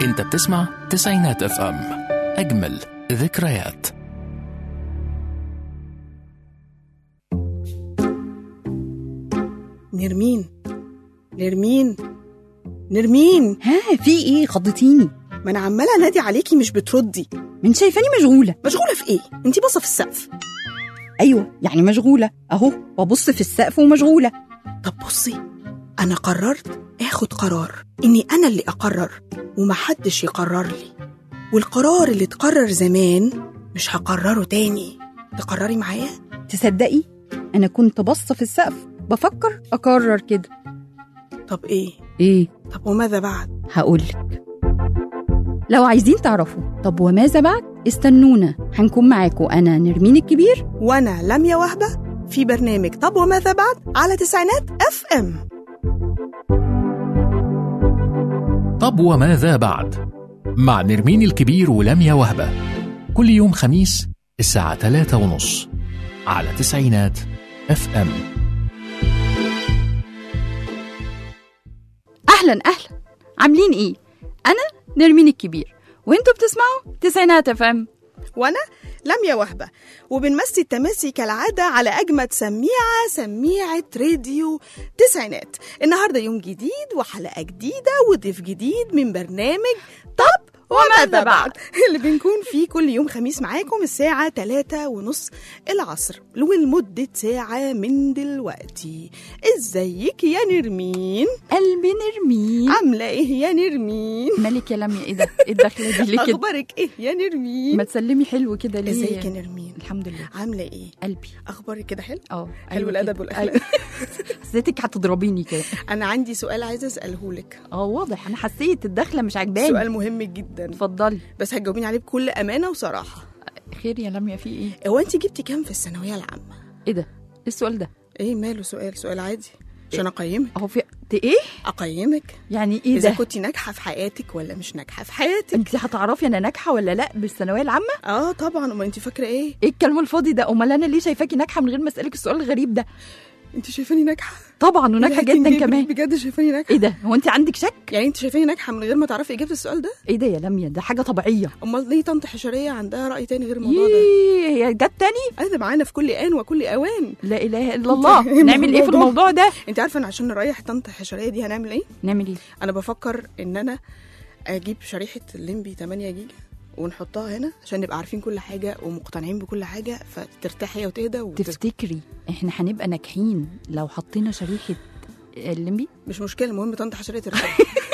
انت بتسمع تسعينات اف ام اجمل ذكريات نرمين نرمين نرمين ها في ايه خضتيني ما انا عماله انادي عليكي مش بتردي من شايفاني مشغوله مشغوله في ايه انتي باصه في السقف ايوه يعني مشغوله اهو ببص في السقف ومشغوله طب بصي انا قررت اخد قرار اني انا اللي اقرر ومحدش يقرر لي والقرار اللي اتقرر زمان مش هقرره تاني تقرري معايا تصدقي انا كنت باصه في السقف بفكر اقرر كده طب ايه ايه طب وماذا بعد هقولك لو عايزين تعرفوا طب وماذا بعد استنونا هنكون معاكم انا نرمين الكبير وانا لميا وهبه في برنامج طب وماذا بعد على تسعينات اف ام طب وماذا بعد مع نرمين الكبير ولميا وهبة كل يوم خميس الساعة 3 ونص على تسعينات اف ام اهلا اهلا عاملين ايه انا نرمين الكبير وانتوا بتسمعوا تسعينات اف ام وانا لميا وهبه وبنمسي التماسي كالعاده على اجمد سميعه سميعه راديو تسعينات النهارده يوم جديد وحلقه جديده وضيف جديد من برنامج طب وماذا بعد اللي بنكون فيه كل يوم خميس معاكم الساعة تلاتة ونص العصر ولمدة ساعة من دلوقتي ازيك يا نرمين قلبي نرمين عاملة ايه يا نرمين مالك يا لميا ايه ده ايه الدخله دي ليه كده اخبارك ايه يا نرمين ما تسلمي حلو كده ليه ازيك يا نرمين الحمد لله عاملة ايه قلبي اخبارك كده حلو اه حلو أيوة الأدب كده. والأخلاق. أيوة. حسيتك هتضربيني كده انا عندي سؤال عايزة اسأله لك اه واضح انا حسيت الدخله مش عجباني سؤال مهم جدا اتفضلي بس هتجاوبيني عليه بكل امانة وصراحة خير يا لميا في ايه هو انت جبتي كام في الثانوية العامة ايه ده ايه السؤال ده ايه ماله سؤال سؤال عادي عشان اقيمك اهو في ت- ايه اقيمك يعني ايه اذا ده كنت ناجحه في حياتك ولا مش ناجحه في حياتك انت هتعرفي انا ناجحه ولا لا بالثانويه العامه اه طبعا امال انت فاكره ايه ايه الكلام الفاضي ده امال انا ليه شايفاكي ناجحه من غير ما اسالك السؤال الغريب ده انت شايفاني ناجحه طبعا وناجحه لكن جدا دي كمان بجد شايفاني ناجحه ايه ده هو انت عندك شك يعني انت شايفاني ناجحه من غير ما تعرفي اجابه السؤال ده ايه ده يا لميا ده حاجه طبيعيه امال ليه طنط حشريه عندها راي تاني غير الموضوع ده ييه هي جت تاني انا معانا في كل ان وكل اوان لا اله الا الله إيه نعمل ايه في الموضوع؟ الموضوع ده انت عارفه انا عشان نريح طنط حشريه دي هنعمل ايه نعمل ايه انا بفكر ان انا اجيب شريحه الليمبي 8 جيجا ونحطها هنا عشان نبقى عارفين كل حاجه ومقتنعين بكل حاجه فترتاح هي وتهدى وتس... تفتكري احنا هنبقى ناجحين لو حطينا شريحه الليمبي مش مشكله المهم طنط حشريه ترتاح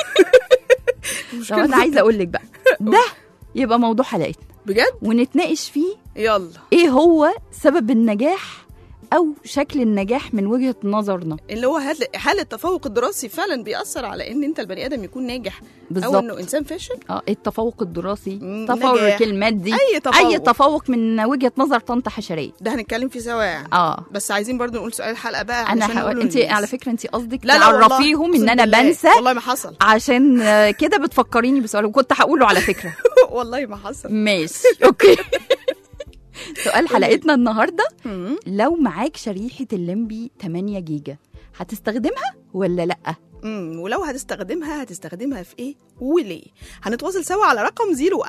طب انا عايزه اقول لك بقى ده يبقى موضوع حلقتنا بجد ونتناقش فيه يلا ايه هو سبب النجاح او شكل النجاح من وجهه نظرنا اللي هو هل هل التفوق الدراسي فعلا بيأثر على ان انت البني ادم يكون ناجح او بالظبط انه انسان فاشل اه التفوق الدراسي مم، التفوق نجاح. المادي اي تفوق اي تفوق من وجهه نظر طنط حشريه ده هنتكلم فيه سوا يعني اه بس عايزين برضو نقول سؤال الحلقه بقى انا علشان هقول نقوله انت للناس. على فكره انت قصدك لا لا والله، تعرفيهم ان أقسم انا بالله. بنسى والله ما حصل عشان آه، كده بتفكريني بسؤال وكنت هقوله على فكره والله ما حصل ماشي اوكي سؤال حلقتنا النهارده مم. لو معاك شريحه الليمبي 8 جيجا هتستخدمها ولا لا امم ولو هتستخدمها هتستخدمها في ايه وليه هنتواصل سوا على رقم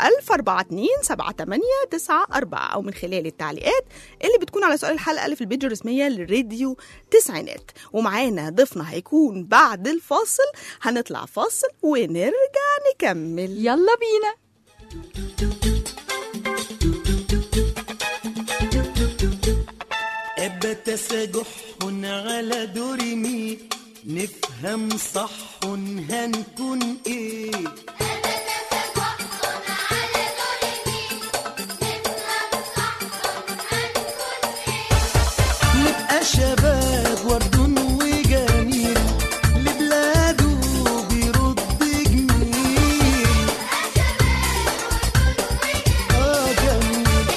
010427894 او من خلال التعليقات اللي بتكون على سؤال الحلقه اللي في البيج الرسميه للراديو تسعينات ومعانا ضيفنا هيكون بعد الفاصل هنطلع فاصل ونرجع نكمل يلا بينا أبت سجح على درمي نفهم صح هنكون ايه نبقى شباب ورد وجميل لبلاده بيرد جميل اه جميل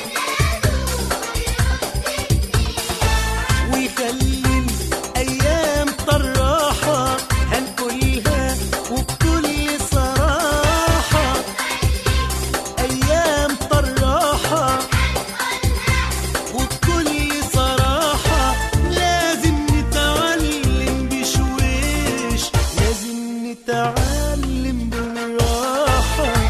ويخلي الايام طراحه هنقولها وبكل صراحه ايام طراحه وبكل صراحه لازم نتعلم بشويش لازم نتعلم بالراحه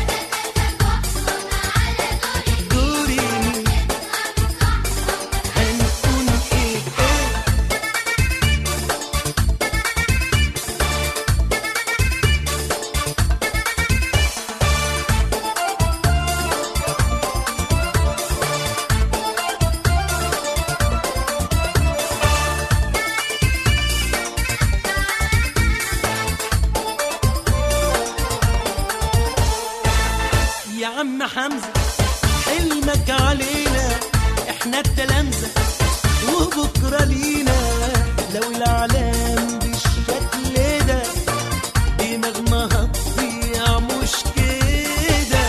عم حمزة حلمك علينا احنا التلامذة وبكرة لينا لو العالم بالشكل ده دماغنا هتضيع مش كده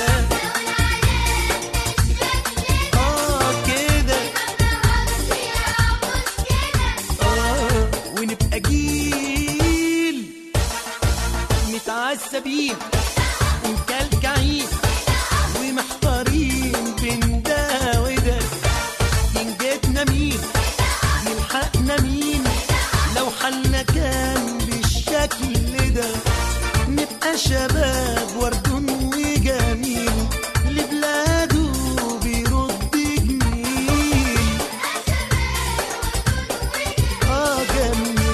اه كده اه ونبقى جيل متعذبين ومكلكعين ومحتارين بين ده وده ينجدنا مين يلحقنا مين لو حالنا كان بالشكل ده نبقى شباب وردون وجميل لبلاده بيرد جميل اه جميل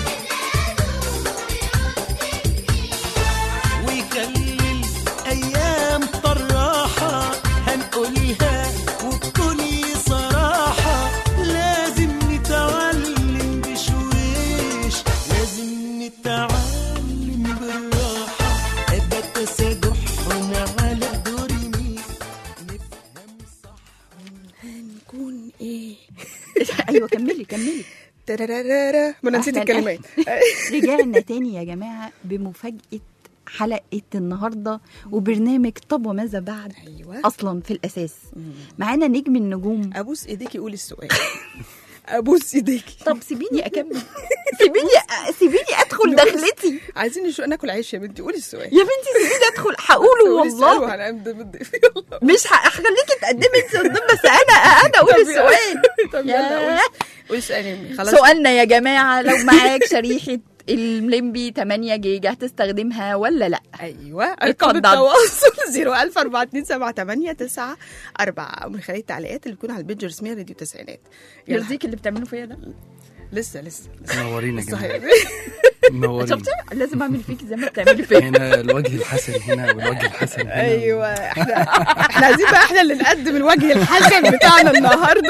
ويكلل ايام طراحه هنقولها وبكل صراحه لازم نتعلم بشويش لازم نتعلم بالراحه ابقى تسامحنا على دور مين نفهم صح هنكون ايه ايوه كملي كملي ترارارا ما انا نسيت أهلاً. الكلمات رجعنا تاني يا جماعه بمفاجاه حلقه النهارده وبرنامج طب وماذا بعد ايوه اصلا في الاساس معانا نجم النجوم ابوس ايديكي قولي السؤال ابوس ايديكي طب سيبيني اكمل سيبيني سيبيني ادخل دخلتي عايزين نشوف ناكل عيش يا بنتي قولي السؤال يا بنتي سيبيني ادخل هقوله قولي السؤال والله وهنعمل ده بالضيف يلا مش ه- هخليكي تقدمي انت قدام بس انا انا اقول طب السؤال طب يلا قولي ياه. قولي السؤال يا أمي. خلاص سؤالنا يا جماعه لو معاك شريحه الملمبي 8 جيجا هتستخدمها ولا لا ايوه ارقام اتفضل. التواصل 010427894 ومن خلال التعليقات اللي بتكون على البيج الرسميه راديو تسعينات يلا يرضيك اللي بتعملوا فيا ده لسه لسه منورين يا لسه جماعه هي- منورين شفتي لازم اعمل فيك زي ما بتعملي فيا هنا الوجه الحسن هنا والوجه الحسن هنا ايوه احنا احنا عايزين بقى احنا اللي نقدم الوجه الحسن بتاعنا النهارده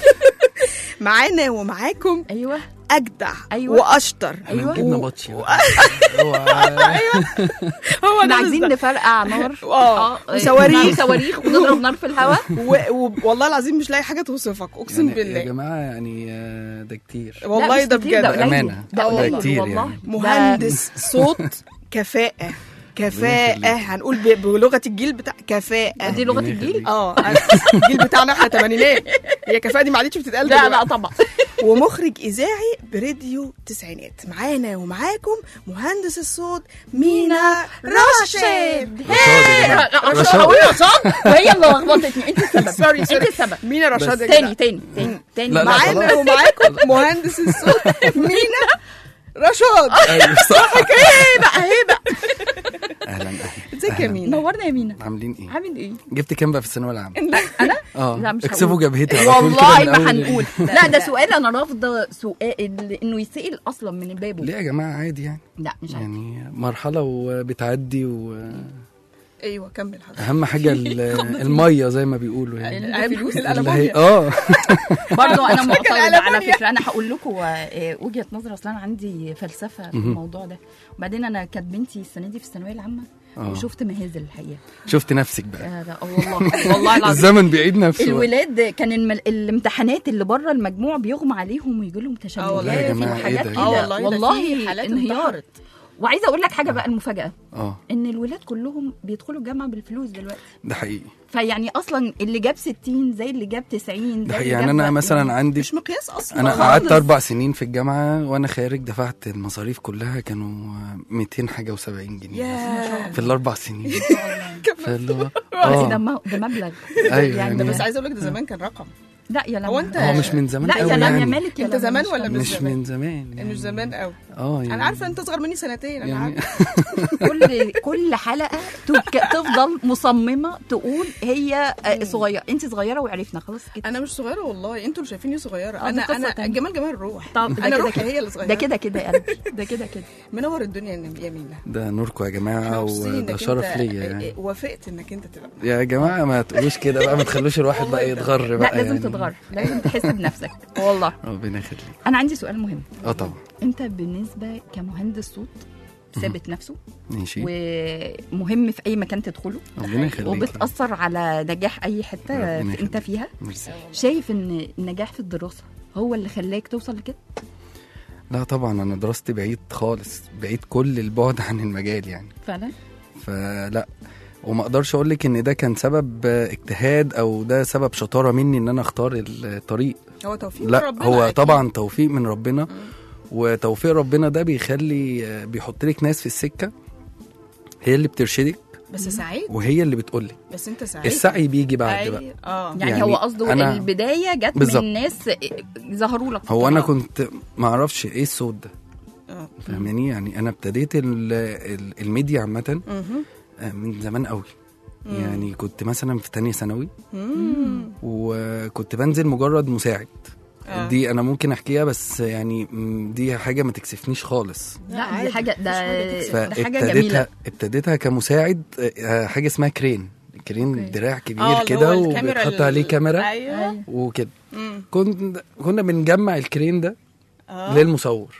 معانا ومعاكم ايوه اجدع أيوة. واشطر أيوة. جبنا بطش بقى. اوعى هو احنا ده عايزين بالظبط. نفرقع نار آه، آه، وصواريخ. صواريخ ونضرب نار في الهواء و- و- والله العظيم مش لاقي حاجه توصفك اقسم يعني يا بالله جماعه يعني آه، ده كتير والله لا، مش ده كتير، بجد قليل. أمانة. ده آه، قليل كتير والله يعني. ده- مهندس صوت كفاءة كفاءة ربنا يخليك. هنقول ب- بلغة الجيل بتاع كفاءة دي لغه ربنا الجيل يخليك. اه الجيل بتاعنا احنا تمانينات هي كفاءة دي ما عادتش بتتقال لا لا دلوقتي. طبعا ومخرج اذاعي براديو تسعينات معانا ومعاكم مهندس الصوت مينا راشد رشاد يا جماعه رشاد رشاد هقول رشاد وهي اللي لخبطتني انت السبب سوري انت سوري السبب مينا رشاد يا تاني جدع. تاني تاني تاني لا، لا، معانا خلاص. ومعاكم مهندس الصوت مينا رشاد ايوه صح ايه بقى ايه بقى اهلا اهلا ازيك يا مينا نورنا يا مينا عاملين ايه؟ عامل ايه جبت كام بقى في الثانويه العامه؟ انا اه لا، مش اكسبوا هقول. جبهتي على طول كده والله من ما أول- هنقول لا ده سؤال انا رافضه سؤال انه يسال اصلا من بابه ليه يا جماعه عادي يعني لا مش عارفه يعني مرحله وبتعدي ايوه كمل حضرتك واهم حاجه ال- الميه زي ما بيقولوا يعني الفلوس اللي هي الالمونيا اه برضه انا معترضه على الألمانيا. فكره انا هقول لكم آه، وجهه نظر اصلا انا عندي فلسفه في مهم. الموضوع ده وبعدين انا كانت بنتي السنه دي في الثانويه العامه آه. وشفت مهازل الحقيقه شفت نفسك بقى آه لا والله والله العظيم الزمن بيعيد نفسه بقى. الولاد كان الم... الامتحانات اللي بره المجموع بيغمى عليهم ويجي لهم آه والله تشنجات يا جماعة، إيه وحاجات ده؟ كده آه والله ده والله في حالات انهيار انتحرت. وعايزه اقول لك حاجه بقى المفاجاه اه ان الولاد كلهم بيدخلوا الجامعه بالفلوس دلوقتي ده حقيقي فيعني اصلا اللي جاب 60 زي اللي جاب 90 ده زي حقيقي اللي يعني جاب انا مثلا عندي مش مقياس اصلا انا خالص. قعدت اربع سنين في الجامعه وانا خارج دفعت المصاريف كلها كانوا 200 حاجه و70 جنيه يا في الاربع سنين فاللي هو بس ده اه م- ده مبلغ ايوه يعني ده يعني بس عايزه اقول لك ده زمان كان رقم لا يا لما هو أنت- هو مش من زمان لا قوي يا لما يا يعني مالك يا انت لما زمان مش ولا فاهمة. مش مش زمان؟ من زمان يعني مش زمان قوي اه يعني انا عارفه انت اصغر مني سنتين انا يعني عارفه كل كل حلقه تك- تفضل مصممه تقول هي آه، صغيره انت صغيره وعرفنا خلاص كده انا مش صغيره والله انتوا اللي شايفيني صغيره آه، دي انا قصة انا تانية. جمال جمال الروح طب ده انا كده روحي كده هي اللي صغيره ده كده كده يا قلبي ده كده كده منور الدنيا يا مينا ده نوركم يا إحنا جماعه مبسوطين وده إنك شرف أنت ليا يعني وافقت انك انت تبقى يا جماعه ما تقولوش كده بقى ما تخلوش الواحد والله بقى ده- يتغر لا بقى لازم يعني. تتغر لازم تحس بنفسك والله ربنا يخليك انا عندي سؤال مهم اه طبعا انت بالنسبه كمهندس صوت ثابت نفسه ماشي ومهم في اي مكان تدخله ربنا يخليك وبتاثر على نجاح اي حته ربنا انت يخليك. فيها ميرسي. شايف ان النجاح في الدراسه هو اللي خلاك توصل لكده لا طبعا انا دراستي بعيد خالص بعيد كل البعد عن المجال يعني فعلا فلا وما اقدرش اقول لك ان ده كان سبب اجتهاد او ده سبب شطاره مني ان انا اختار الطريق هو توفيق لا ربنا هو أكيد. طبعا توفيق من ربنا وتوفيق ربنا ده بيخلي بيحط لك ناس في السكه هي اللي بترشدك بس سعيد وهي اللي بتقول لك بس انت سعيد السعي بيجي بعد بقى أي- اه يعني, يعني هو قصده أنا- البدايه جت بالظبط. من ناس ظهروا لك في هو انا الطريق. كنت ما اعرفش ايه الصوت ده آه. فاهماني يعني انا ابتديت ال- ال- الميديا عامه مهم. آه، من زمان قوي يعني كنت مثلا في تانية ثانوي مم. وكنت بنزل مجرد مساعد آه. دي انا ممكن احكيها بس يعني م، دي حاجه ما تكسفنيش خالص لا عادي، دي حاجه مفيش ده حاجة تكسب. ده حاجه فابتديتها جميله ابتديتها كمساعد آه، حاجه اسمها كرين كرين أوكي. دراع آه، كبير اللي كده هو الكاميرا وبتحط ال- عليه كاميرا ايوه أيوة. وكده مم. كنت كنا بنجمع الكرين ده اه للمصور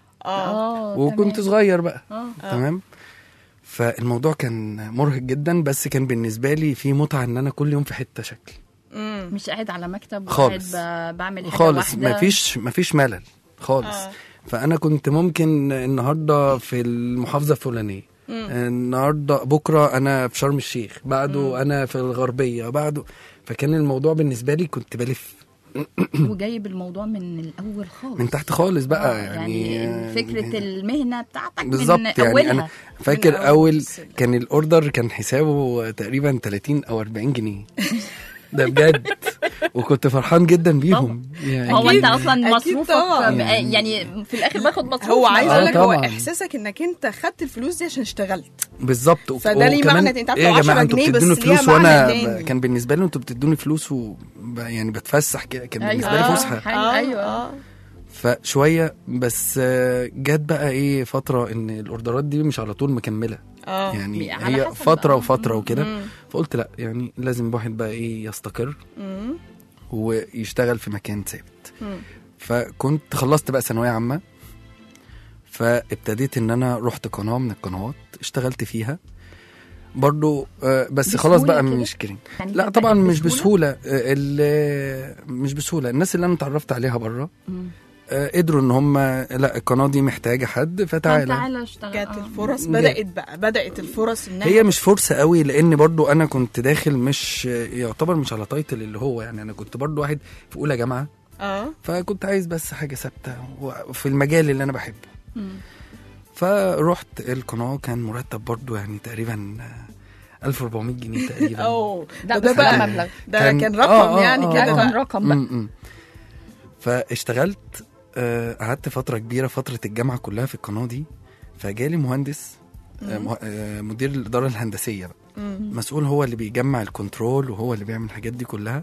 اه اه وكنت تمام. صغير بقى اه تمام فالموضوع كان مرهق جدا بس كان بالنسبه لي في متعه ان انا كل يوم في حته شكل مم. مش قاعد على مكتب خالص. وقاعد ب- بعمل حاجه خالص واحده مفيش مفيش ملل خالص آه. فانا كنت ممكن النهارده في المحافظه الفلانيه النهارده بكره انا في شرم الشيخ بعده انا في الغربيه بعده فكان الموضوع بالنسبه لي كنت بلف وجايب الموضوع من الاول خالص من تحت خالص بقى آه، يعني, يعني فكره المهنه بتاعتك بالظبط من يعني اولها انا فاكر من أول اول السلة. كان الاوردر كان حسابه تقريبا 30 او 40 جنيه ده بجد وكنت فرحان جدا بيهم يعني هو انت أكيد- اصلا أكيد مصروفك طبعاً. م- يعني في الاخر باخد مصروف هو عايز آه، اقول لك هو طبعاً. احساسك انك انت خدت الفلوس دي عشان اشتغلت بالظبط وك- فده ليه وكمان معنى، انت عارف ايه لو يا 10 جماعه انتوا جنيه بس بتدوني ليها فلوس معنى وانا تاني. ب- كان بالنسبه لي انتوا بتدوني فلوس و ب- يعني بتفسح كده كان بالنسبه لي أيوة. فسحه حاجة، آه، أيوة. آه. فشويه بس آه، جت بقى ايه فتره ان الاوردرات دي مش على طول مكمله اه يعني على هي حسب فتره بقى. وفتره وكده مم. فقلت لا يعني لازم الواحد بقى ايه يستقر مم. ويشتغل في مكان ثابت مم. فكنت خلصت بقى ثانويه عامه فابتديت ان انا رحت قناه من القنوات اشتغلت فيها برضو آه، بس بسهولة خلاص بقى كده؟ مش كريم يعني لا كانت طبعا بقت مش بسهولة؟ بسهوله آه، ال- مش بسهوله الناس اللي انا اتعرفت عليها بره مم. آه، قدروا ان هم لا القناه دي محتاجه حد طب فتعالى تعالى اشتغل جت آه. الفرص جت. بدات بقى بدات الفرص انها هي مش فرصه قوي لان برضو انا كنت داخل مش يعتبر مش على تايتل اللي هو يعني انا كنت برضو واحد في اولى جامعه اه فكنت عايز بس حاجه ثابته وفي المجال اللي انا بحبه مم. فرحت القناه كان مرتب برضو يعني تقريبا آه، 1400 جنيه تقريبا اوه لا ده بس بقى ده مبلغ ده كان- كان رقم آه، آه، يعني آه، ده كده آه. كان بقى. رقم بقى م- م. فاشتغلت آه، قعدت فتره كبيره فتره الجامعه كلها في القناه دي فجالي مهندس آه، مه- آه، مدير الاداره الهندسيه بقى مم. مسؤول هو اللي بيجمع الكنترول وهو اللي بيعمل الحاجات دي كلها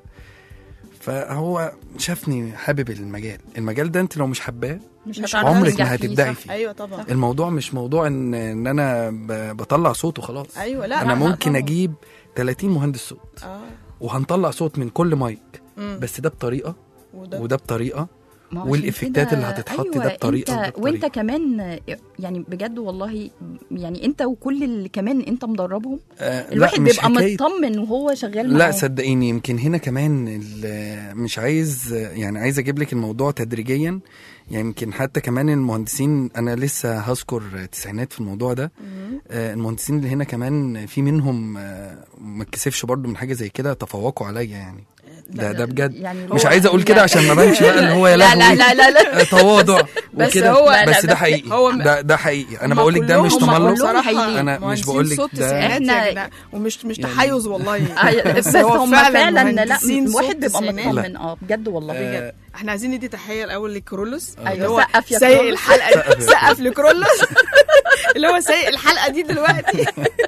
فهو شافني حابب المجال المجال ده انت لو مش حباه مش مش هتعرف عمرك تنجح ما فيه، هتبدعي صح؟ فيه. ايوه طبعا الموضوع مش موضوع ان ان انا ب- بطلع صوت وخلاص ايوه لا انا لا، لا ممكن طبعاً. اجيب 30 مهندس صوت اه وهنطلع صوت من كل مايك مم. بس ده بطريقه وده وده بطريقه ما هو عشان والإفكتات كده- اللي هتتحط أيوة ده بطريقة وده انت بطريقة. وانت كمان يعني بجد والله يعني انت وكل اللي كمان انت مدربهم آه الواحد مش بيبقى حكاية مطمن وهو شغال لا معاهم. صدقيني يمكن هنا كمان ال- مش عايز يعني عايز اجيب لك الموضوع تدريجيا يعني يمكن حتى كمان المهندسين انا لسه هذكر تسعينات في الموضوع ده آه، المهندسين اللي هنا كمان في منهم آه، ما اتكسفش برضو من حاجه زي كده تفوقوا عليا يعني ده ده بجد يعني مش هو- عايز اقول كده عشان ما بانش بقى اللي هو يا لا لا لهوي لا لا لا آه، تواضع بس وكده هو- لا، بس لا، ده بس حقيقي هو- ده ده حقيقي انا هما بقول لك ده كلهم- مش هما تملق كلهم بصراحة هايلين. أنا مش مهندسين بقول لك صوت ده- تسعينات يا إحنا- جدعان. ومش مش يعني- تحيز والله أيوة، بس هو هم فعلاً فعلا لا مهندسين الواحد صوت بيبقى تسعينات. مطمن اه بجد والله آه، بجد احنا عايزين ندي تحيه الاول لكرولوس أيوة، اللي هو سقف يا سايق كرولوس. الحلقه دي سقف يا سقف لكرولوس اللي هو سايق الحلقه دي دلوقتي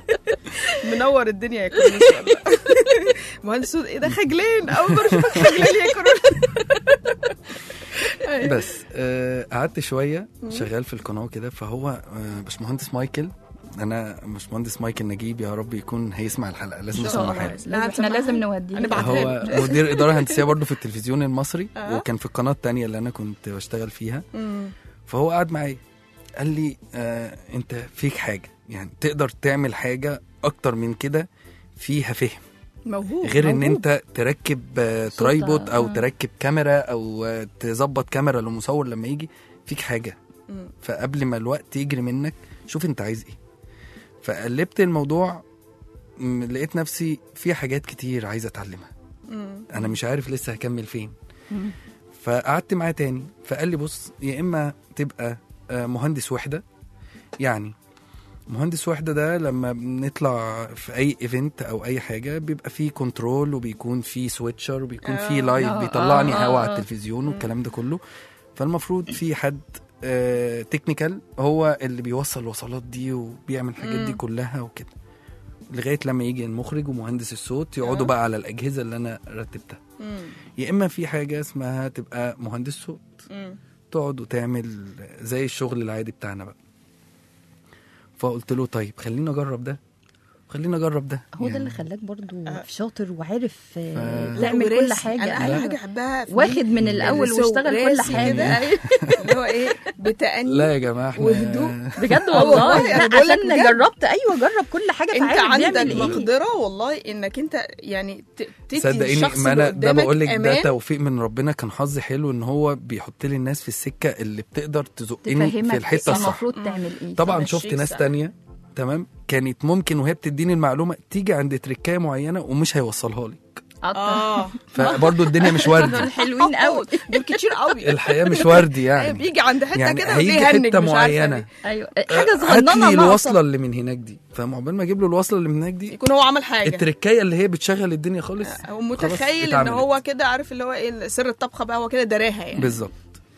منور الدنيا يا كرولوس والله مهندس صوت ايه ده خجلان اول مره اشوفك خجلان يا كرولوس أيوة. بس آه، قعدت شويه شغال في القناه كده فهو آه، باشمهندس مايكل انا باشمهندس مايكل نجيب يا رب يكون هيسمع الحلقه لازم إن شاء يسمعها الله. له. لا، احنا هتسمعها لازم له. نوديه هنبعت هو له. مدير اداره هندسيه برضه في التلفزيون المصري آه. وكان في القناه التانية اللي انا كنت بشتغل فيها مم. فهو قعد معايا قال لي آه انت فيك حاجه يعني تقدر تعمل حاجه اكتر من كده فيها فهم موهوب غير ان موهوب. انت تركب آه، صوت، ترايبود او آه. تركب كاميرا او آه، تظبط كاميرا للمصور لما يجي فيك حاجه مم. فقبل ما الوقت يجري منك شوف انت عايز ايه فقلبت الموضوع م- لقيت نفسي في حاجات كتير عايز اتعلمها مم. انا مش عارف لسه هكمل فين مم. فقعدت معاه تاني فقال لي بص يا اما تبقى آه، مهندس وحده يعني مهندس وحده ده لما بنطلع في اي ايفنت او اي حاجه بيبقى فيه كنترول وبيكون فيه سويتشر وبيكون آه. فيه لايف آه، بيطلعني آه، هوا آه، على آه. التلفزيون والكلام ده كله فالمفروض في حد تكنيكال هو اللي بيوصل الوصلات دي وبيعمل الحاجات دي مم. كلها وكده لغايه لما يجي المخرج ومهندس الصوت يقعدوا آه. بقى على الاجهزه اللي انا رتبتها مم. يا اما في حاجه اسمها تبقى مهندس صوت مم. تقعد وتعمل زي الشغل العادي بتاعنا بقى فقلت له طيب خليني اجرب ده خليني اجرب ده هو ده يعني اللي خلاك برضو آه. شاطر وعارف آه، ف- تعمل كل وراسي. حاجه انا اي أيوة. حاجه احبها في واخد دي من الاول الرسو. واشتغل كل راسي حاجه كده أيوة. اللي هو ايه بتأني لا يا جماعه احنا وهدوء. بجد آه والله، والله أنا بقول لك عشان بجد. جربت ايوه جرب كل حاجه انت فعارف عندك بيعمل ايه مقدره والله انك انت يعني ت- تدي صدقيني الشخص ما اللي انا ده قدامك بقول لك ده امان توفيق من ربنا كان حظي حلو ان هو بيحط لي الناس في السكه اللي بتقدر تزقني في تفهمك الحته الصح المفروض تعمل ايه طبعا تمشيك شفت ناس صح. تانية تمام كانت ممكن وهي بتديني المعلومه تيجي عند تركايه معينه ومش هيوصلها لي اه فبرضه الدنيا مش وردي دول حلوين قوي دول كتير قوي الحياه مش وردي أيوة، يعني بيجي عند حته يعني كده هيجي وتلاقيه هنج حته مش عارفة معينه ليه. ايوه آه، حاجه هات صغننه لي ناقصة. الوصله اللي من هناك دي فعقبال ما اجيب له الوصله اللي من هناك دي يكون هو عمل حاجه التركايه اللي هي بتشغل الدنيا خالص هو خلاص متخيل ان اتعملت. هو كده عارف اللي هو ايه سر الطبخه بقى هو كده دراها يعني بالظبط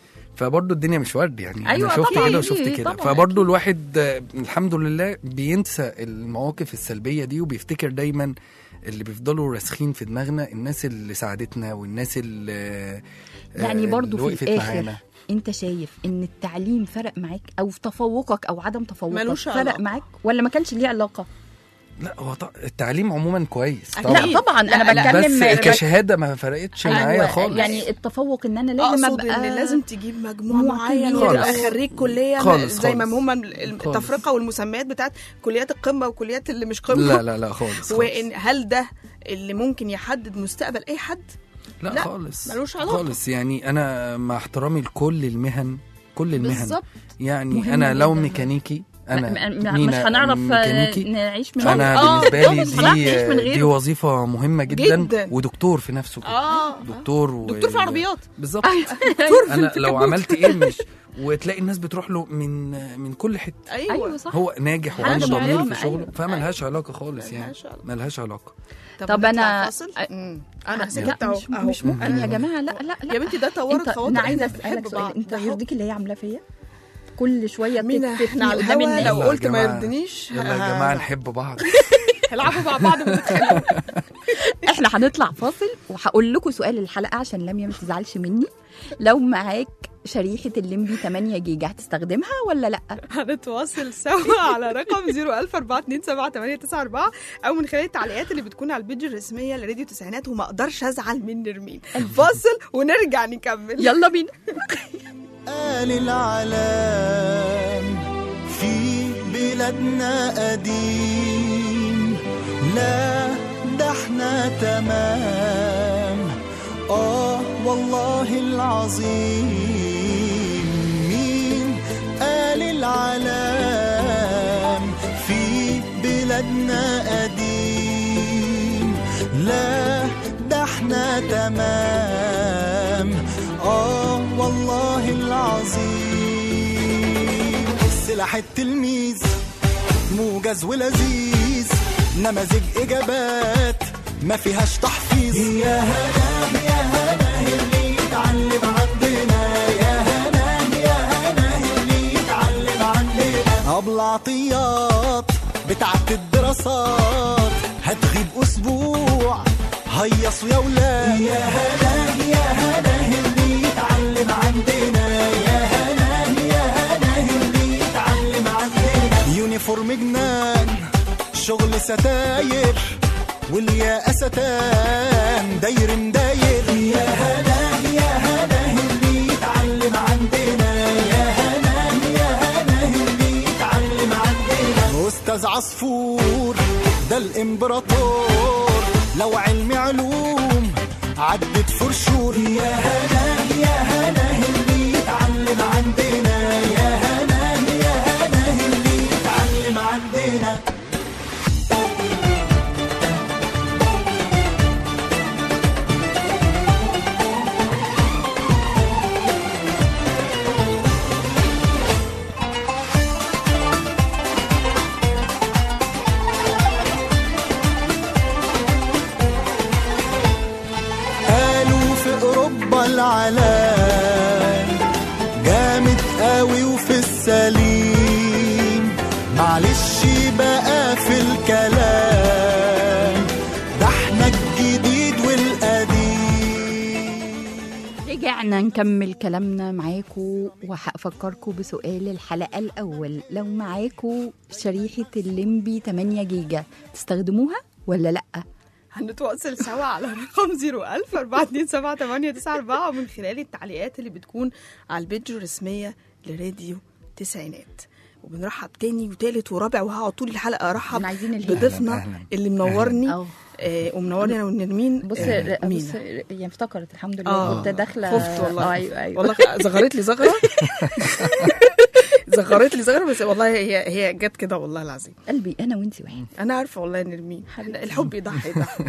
فبرضه الدنيا مش ورد يعني أيوة انا شفت طبعاً، كده وشفت أكيد، كده طبعاً، فبرضه الواحد آه، الحمد لله بينسى المواقف السلبيه دي وبيفتكر دايما اللي بيفضلوا راسخين في دماغنا الناس اللي ساعدتنا والناس اللي آه، يعني برضو اللي في وقفت الاخر معانا. انت شايف ان التعليم فرق معاك او تفوقك او عدم تفوقك ملوش فرق علاقة. معاك ولا ما كانش ليه علاقه لا هو ط- التعليم عموما كويس أكيد. طبعا لا طبعا لا، انا لا، بتكلم بس كشهاده ما فرقتش معايا أيوة، خالص يعني التفوق ان انا لازم اقصد ابقى ان لازم تجيب مجموع مجموع معين كبير وتبقى خالص. خريج كليه خالص، زي ما خالص. هم التفرقه والمسميات بتاعت كليات القمه وكليات اللي مش قمه لا لا لا خالص, خالص. وان هل ده اللي ممكن يحدد مستقبل اي حد لا, لا، خالص ملوش علاقة. خالص يعني انا مع احترامي لكل المهن كل المهن بالظبط يعني مهم انا لو جداً. ميكانيكي انا م- م- مش مينا هنعرف ميكانيكي نعيش من انا آه، بالنسبه لي مش هنعرف نعيش من دي غيره. دي وظيفه مهمه جدا, جداً. ودكتور في نفسه كده اه دكتور و... دكتور في العربيات بالظبط دكتور انا لو عملت ايه مش وتلاقي الناس بتروح له من من كل حته ايوه, ايوه صح هو ناجح عنده وعنده ضمير علامة، في شغله أيوة. فملهاش علاقه خالص يعني ملهاش علاقة. ملهاش علاقه طب نطلع أنا- فاصل؟ أ- مم. انا لا سكت اهو مش, اهو مش ممكن أنا- يا جماعه لا لا لا يا بنتي ده طورت انت خواطر انا عايزه إحنا اسالك بنحب سؤال بعض. انت ده حب. يرضيك اللي هي عاملاه فيا كل شويه مينا تكتفني احنا على قدام الهوا الناس لو يلا يا قلت ما جماعة. يرضنيش يلا يا ه- جماعه نحب بعض هيلعبوا مع بعض بتتخانقوا احنا هنطلع فاصل وهقول لكم سؤال الحلقه عشان لميا ما تزعلش مني لو معاك شريحه الليمبي 8 جيجا هتستخدمها ولا لا هنتواصل سوا على رقم 014278994 او من خلال التعليقات اللي بتكون على البيج الرسميه لراديو تسعينات وما اقدرش ازعل من نرمين فاصل ونرجع نكمل يلا بينا قال العلام في بلادنا قديم لا ده احنا تمام اه والله العظيم مين قال العلام في بلادنا قديم لا ده احنا تمام اه والله العظيم سلاح التلميذ موجز ولذيذ نماذج اجابات ما فيهاش تحفيظ يا هنا يا هنا اللي يتعلم عندنا يا هنا يا هنا اللي يتعلم عندنا ابو عطيات بتاعت الدراسات هتغيب اسبوع هيصوا يا ولاد يا هنا يا هنا اللي يتعلم عندنا يا هنا يا هنا اللي يتعلم عندنا يونيفورم جنان شغل ستاير واليا ستان داير مداير يا هنا يا هنا اللي يتعلم عندنا يا هنا يا هنا استاذ عصفور ده الامبراطور لو علم علوم عدت فرشور يا هنا يا هنا اللي يتعلم عندنا يا هنا يا هنا اللي يتعلم عندنا قالوا في اوروبا العلام جامد قوي وفي السليم معلش بقى في الكلام ده احنا الجديد والقديم رجعنا نكمل كلامنا معاكم وهفكركم بسؤال الحلقة الأول لو معاكم شريحة الليمبي 8 جيجا تستخدموها ولا لأ؟ هنتواصل سوا على رقم 01000 427 ومن خلال التعليقات اللي بتكون على البيج الرسمية لراديو تسعينات وبنرحب تاني وتالت ورابع وهقعد طول الحلقة أرحب احنا عايزين الهيئة. بضيفنا أهلاً، أهلاً. اللي منورني أه. آه ومنورني أنا ونرمين بص آه بص مينا. يعني افتكرت الحمد لله آه. كنت داخله خفت والله. آه ايوه ايوه والله زغرت لي زغرة زغرت لي زغرة بس والله هي هي جت كده والله العظيم قلبي انا وانت واحد أنا عارفة والله يا نرمين حبيبتي. الحب يضحي يضحي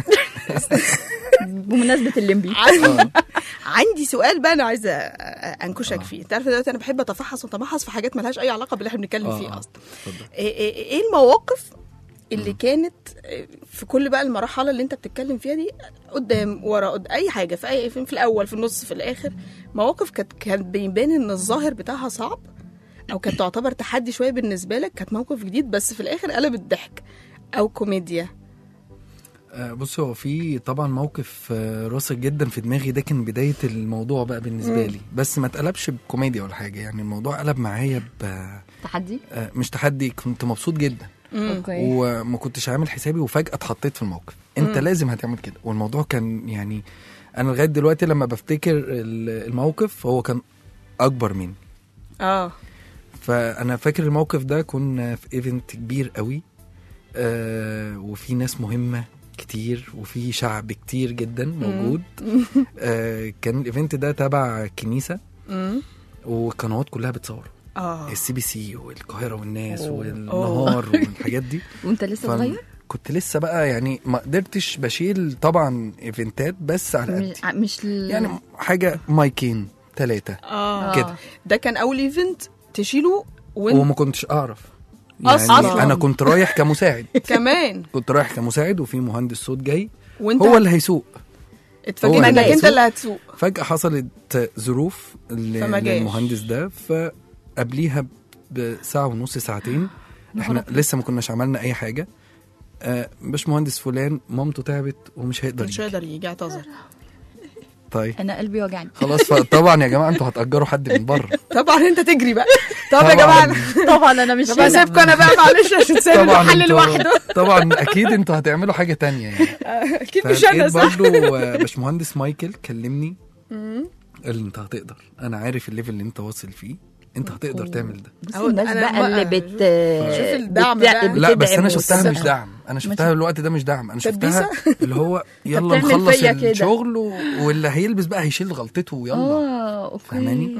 بمناسبه الليمبي عندي عندي سؤال بقى انا عايزه انكشك فيه انت عارف دلوقتي انا بحب اتفحص واتمحص في حاجات ملهاش اي علاقه باللي احنا بنتكلم آه، فيه آه، اصلا اتفضل. ايه إيه- ايه المواقف اللي كانت في كل بقى المرحله اللي انت بتتكلم فيها دي قدام ورا قد اي حاجه في اي في الاول في النص في الاخر مواقف كانت كانت بيبان ان الظاهر بتاعها صعب او كانت تعتبر تحدي شويه بالنسبه لك كانت موقف جديد بس في الاخر قلبت ضحك او كوميديا آه، بص هو في طبعا موقف آه، راسخ جدا في دماغي ده كان بدايه الموضوع بقى بالنسبه لي بس ما اتقلبش بكوميديا ولا حاجه يعني الموضوع قلب معايا ب تحدي آه، مش تحدي كنت مبسوط جدا اوكي وما كنتش عامل حسابي وفجاه اتحطيت في الموقف انت لازم هتعمل كده والموضوع كان يعني انا لغايه دلوقتي لما بفتكر ال- الموقف هو كان اكبر مني اه فانا فاكر الموقف ده كنا في ايفنت كبير قوي آه وفي ناس مهمه كتير وفي شعب كتير جدا موجود آه كان الايفنت ده تبع كنيسه امم والقنوات كلها بتصور اه السي بي سي والقاهره والناس أوه. والنهار والحاجات دي وانت لسه فن- صغير كنت لسه بقى يعني ما قدرتش بشيل طبعا ايفنتات بس على مش, قدي مش ال... يعني حاجه مايكين ثلاثه اه كده. ده كان اول ايفنت تشيله وانت وما كنتش اعرف يعني أصلاً. انا كنت رايح كمساعد كمان كنت رايح كمساعد وفي مهندس صوت جاي وانت هو اللي هيسوق اتفاجئت هو انك اللي انت هيسوق. اللي هتسوق فجأة حصلت ظروف ل- فما جاش. للمهندس ده فقبليها بساعة ونص ساعتين احنا لسه ما كناش عملنا أي حاجة آه باش مهندس فلان مامته تعبت ومش هيقدر مش يجي هيقدر يجي اعتذر طيب انا قلبي وجعني خلاص طبعا يا جماعة انتوا هتأجروا حد من بره طبعا انت تجري بقى طب يا طبعاً. جماعه طبعا انا مش طب هنا. هسيبكم انا بقى معلش عشان سايب طبعا المحل انتوا- لوحده طبعا اكيد انتوا هتعملوا حاجة تانية يعني اكيد مش انا فلقيت صح برضو آه، باشمهندس مايكل كلمني قال لي انت هتقدر انا عارف الليفل اللي انت واصل فيه انت هتقدر تعمل ده بص أهو الناس أنا بقى بقى اللي بت شوف الدعم بت- بقى. لا بس بتدعم انا شفتها مش والسبب. دعم انا شفتها الوقت ده مش دعم انا شفتها اللي هو يلا بتعمل نخلص فيا كده. الشغل و... واللي هيلبس بقى هيشيل غلطته ويلا اه اوكي فاهماني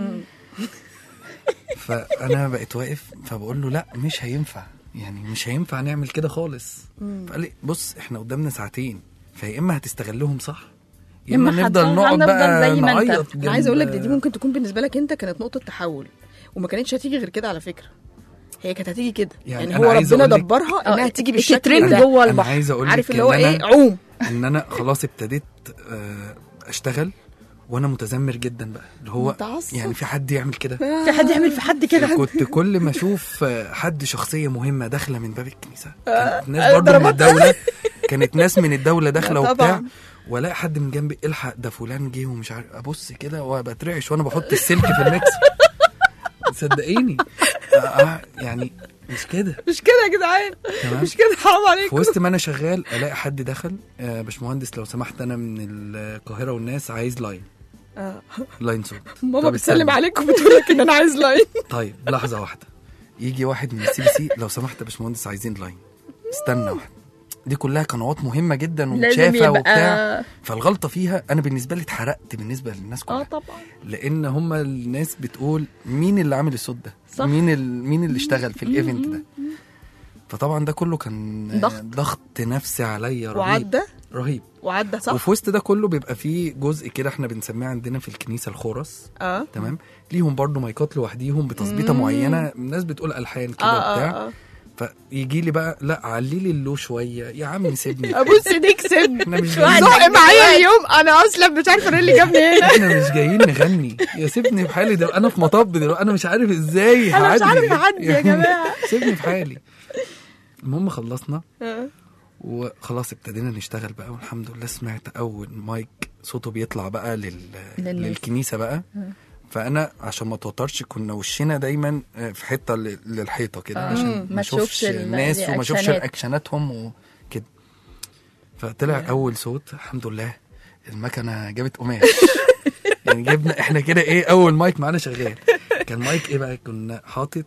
فانا بقيت واقف فبقول له لا مش هينفع يعني مش هينفع نعمل كده خالص فقال لي بص احنا قدامنا ساعتين فيا اما هتستغلهم صح يا اما إما نفضل هتفضل- نقعد هنفضل بقى زي ما أنت. نعيط انا عايزه اقول لك جنب- دي, دي ممكن تكون بالنسبه لك انت كانت نقطه تحول وما كانتش هتيجي غير كده على فكره هي كانت هتيجي كده يعني يعني, أنا هو عايز ربنا أقول لك- دبرها آه، انها تيجي بالشكل تترمي ده جوه انا البحر عايز اقول عارف لك اللي هو إن ايه أنا- عوم ان انا خلاص ابتديت آه، اشتغل وانا متذمر جدا بقى اللي هو متعصب. يعني في حد يعمل كده في حد يعمل في حد كده كنت كل ما اشوف آه، حد شخصيه مهمه داخله من باب الكنيسه كانت ناس آه، برضه من ضربات. الدوله كانت ناس من الدوله داخله طبعاً. وبتاع والاقي حد من جنبي الحق ده فلان جه ومش عارف ابص كده وبترعش وانا بحط السلك في الميكس صدقيني آه، آه، يعني مش كده مش كده يا جدعان تمام مش كده حرام في عليكم وسط ما انا شغال الاقي حد دخل آه باشمهندس لو سمحت انا من القاهره والناس عايز لاين آه. لاين صوت ماما طب بتسلم استنى. عليك وبتقول لك ان انا عايز لاين طيب لحظه واحده يجي واحد من السي بي سي لو سمحت يا باشمهندس عايزين لاين استنى واحد دي كلها قنوات مهمه جدا لازم ومتشافه وبتاع يبقى فالغلطه فيها انا بالنسبه لي اتحرقت بالنسبه للناس اه كلها طبعا لان هم الناس بتقول مين اللي عامل الصوت ده صح. مين ال... مين اللي اشتغل في الايفنت ده فطبعا ده كله كان آه، ضغط. ضغط نفسي عليا رهيب وعدى رهيب وعدى صح وفي وسط ده كله بيبقى فيه جزء كده احنا بنسميه عندنا في الكنيسه الخورس اه تمام ليهم برضو مايكات لوحديهم بتظبيطه معينه الناس بتقول الحان كده اه وبتاع اه, آه. فيجي لي بقى لا علي لي اللو شويه يا عم سيبني ابوس ايديك سيبني احنا مش زق جايين معايا اليوم انا اصلا مش عارفه ايه اللي جابني هنا احنا مش جايين نغني يا سيبني في حالي ده انا في مطب دلوقتي انا مش عارف ازاي انا مش هعدي. عارف اعدي يا يعني جماعه سيبني في حالي المهم خلصنا آه. وخلاص ابتدينا نشتغل بقى والحمد لله سمعت اول مايك صوته بيطلع بقى لل... للناس. للكنيسه بقى فانا عشان ما توترش كنا وشنا دايما آه، في حته ل- للحيطه كده آه. عشان مم. ما ما اشوفش تشوفش ال- الناس وما اشوفش الرياكشنات. رياكشناتهم وكده فطلع اول صوت الحمد لله المكنه جابت قماش يعني جبنا احنا كده ايه اول مايك معانا شغال كان مايك ايه بقى كنا حاطط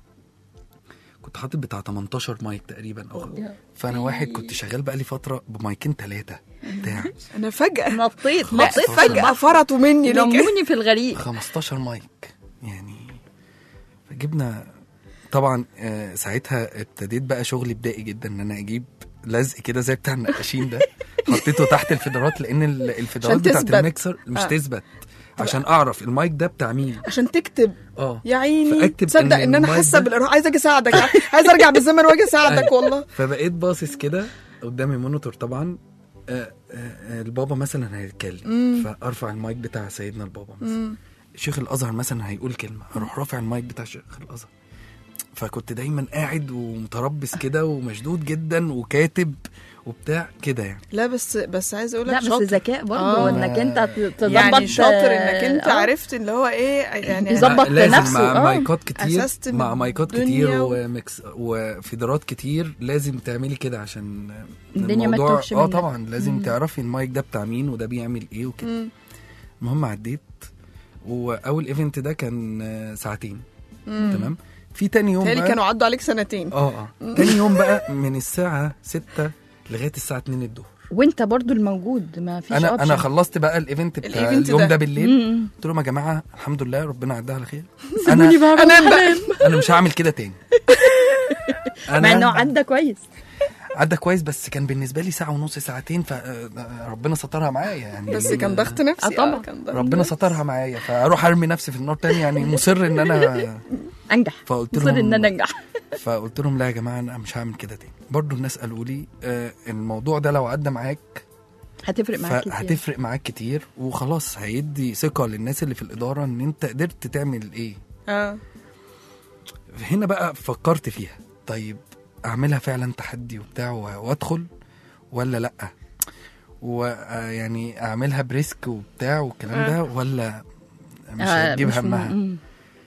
كنت حاطط بتاع 18 مايك تقريبا او فانا واحد كنت شغال بقى لي فتره بمايكين ثلاثه بتاع انا فجاه نطيت نطيت فجأة. فجاه فرطوا مني ليه كده؟ لموني في الغريق 15 مايك يعني فجبنا طبعا آه، ساعتها ابتديت بقى شغلي بدائي جدا ان انا اجيب لزق كده زي بتاع النقاشين ده حطيته تحت الفيدرات لان ال- الفيدرات عشان بتاعت تثبت. الميكسر مش آه. تثبت عشان اعرف المايك ده بتاع مين عشان تكتب اه يا عيني فأكتب تصدق إن ان انا المايك حاسه ده- بالإرهاق عايزه اجي اساعدك عايزه ارجع بالزمن واجي اساعدك والله فبقيت باصص كده قدامي مونيتور طبعا آه، آه، آه، البابا مثلا هيتكلم فارفع المايك بتاع سيدنا البابا مثلا شيخ الازهر مثلا هيقول كلمه اروح رافع المايك بتاع شيخ الازهر فكنت دايما قاعد ومتربص كده ومشدود جدا وكاتب وبتاع كده يعني لا بس بس عايز اقول لا لك بس شاطر ذكاء برضه آه. انك انت تظبط يعني شاطر انك انت آه. عرفت اللي هو ايه يعني يظبط لازم نفسه، مع آه. مايكات كتير أسست مع من مايكات الدنيا كتير و- وميكس وفيدرات كتير لازم تعملي كده عشان الدنيا ما الموضوع- تتوهش اه منك. طبعا لازم تعرفي المايك ده بتاع مين وده بيعمل ايه وكده مم. المهم عديت واول ايفنت ده كان آه، ساعتين تمام في تاني يوم تهيألي بقى كانوا عدوا عليك سنتين اه اه تاني يوم بقى من الساعه 6 لغايه الساعه 2 الظهر وانت برضو الموجود ما فيش انا انا option. خلصت بقى الايفنت بتاع الإيفنت اليوم ده. ده بالليل مم. قلت لهم يا جماعه الحمد لله ربنا عدها على خير سيبوني انا بقى أنا أنا بقى- انا مش هعمل كده تاني مع انه عدى كويس عدى كويس بس كان بالنسبه لي ساعه ونص ساعتين فربنا سترها معايا يعني بس كان ضغط نفسي آه طبعا. كان ضغط ربنا سترها معايا فاروح ارمي نفسي في النار تاني يعني مصر ان انا انجح فقلت مصر لهم ان انا انجح فقلت لهم لا يا جماعه انا مش هعمل كده تاني برضو الناس قالوا لي آه الموضوع ده لو عدى معاك هتفرق معاك كتير فهتفرق معاك كتير وخلاص هيدي ثقه للناس اللي في الاداره ان انت قدرت تعمل ايه اه هنا بقى فكرت فيها طيب اعملها فعلا تحدي وبتاع و- وادخل ولا لا ويعني اعملها بريسك وبتاع والكلام ده ولا مش آه، هتجيب مش م- همها مم.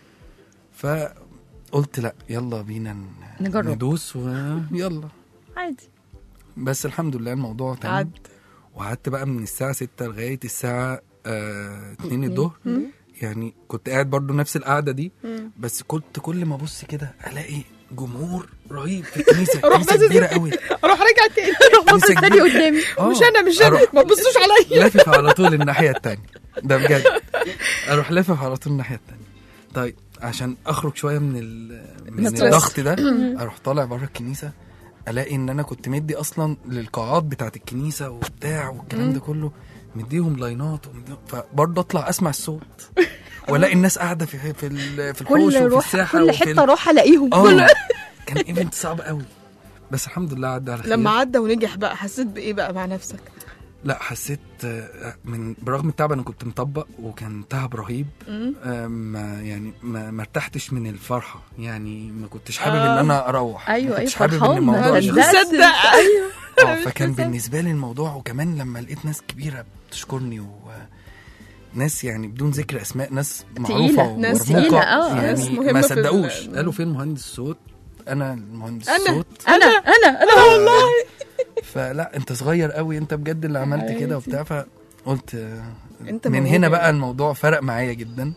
فقلت لا يلا بينا ن- نجرب. ندوس ويلا عادي بس الحمد لله الموضوع تمام عد وقعدت بقى من الساعة 6 لغاية الساعة آه 2 الظهر يعني كنت قاعد برضو نفس القعدة دي بس كنت كل ما ابص كده الاقي جمهور رهيب في الكنيسة أروح كنيسة بس- كبيرة قوي اروح راجع تاني كنيسة تاني كبيرة قدامي آه، مش انا مش انا أروح ما تبصوش عليا لافف على طول الناحية التانية ده بجد اروح لافف على طول الناحية التانية طيب عشان اخرج شوية من ال من ستريس. الضغط ده اروح طالع بره الكنيسة الاقي ان انا كنت مدي اصلا للقاعات بتاعت الكنيسة وبتاع والكلام ده كله مديهم لاينات ومديهم فبرضه اطلع اسمع الصوت والاقي الناس قاعده في في ال- في الحوش كل وفي روح الساحه كل وفي حته ال- اروح الاقيهم اه كان ايفنت صعب قوي بس الحمد لله عدى على خير لما عدى ونجح بقى حسيت بايه بقى مع نفسك لا حسيت آه، من برغم التعب انا كنت مطبق وكان تعب رهيب آه، ما يعني ما ما ارتحتش من الفرحه يعني ما كنتش حابب آه. ان انا اروح ايوه ما ايوه كنتش حابب ان فرحان الموضوع مش يخلص. ده- مصدق. ايوه اه مش فكان مصدق. بالنسبه لي الموضوع وكمان لما لقيت ناس كبيره بتشكرني و ناس يعني بدون ذكر اسماء ناس معروفه ناس ومرموقه تقيلة، آه، يعني ناس مهمة ما في ال- صدقوش قالوا فين مهندس صوت انا المهندس أنا. صوت انا انا انا والله فلا انت صغير قوي انت بجد اللي عملت كده وبتاع فقلت آه، أنت من موهوب هنا يعني. بقى الموضوع فرق معايا جدا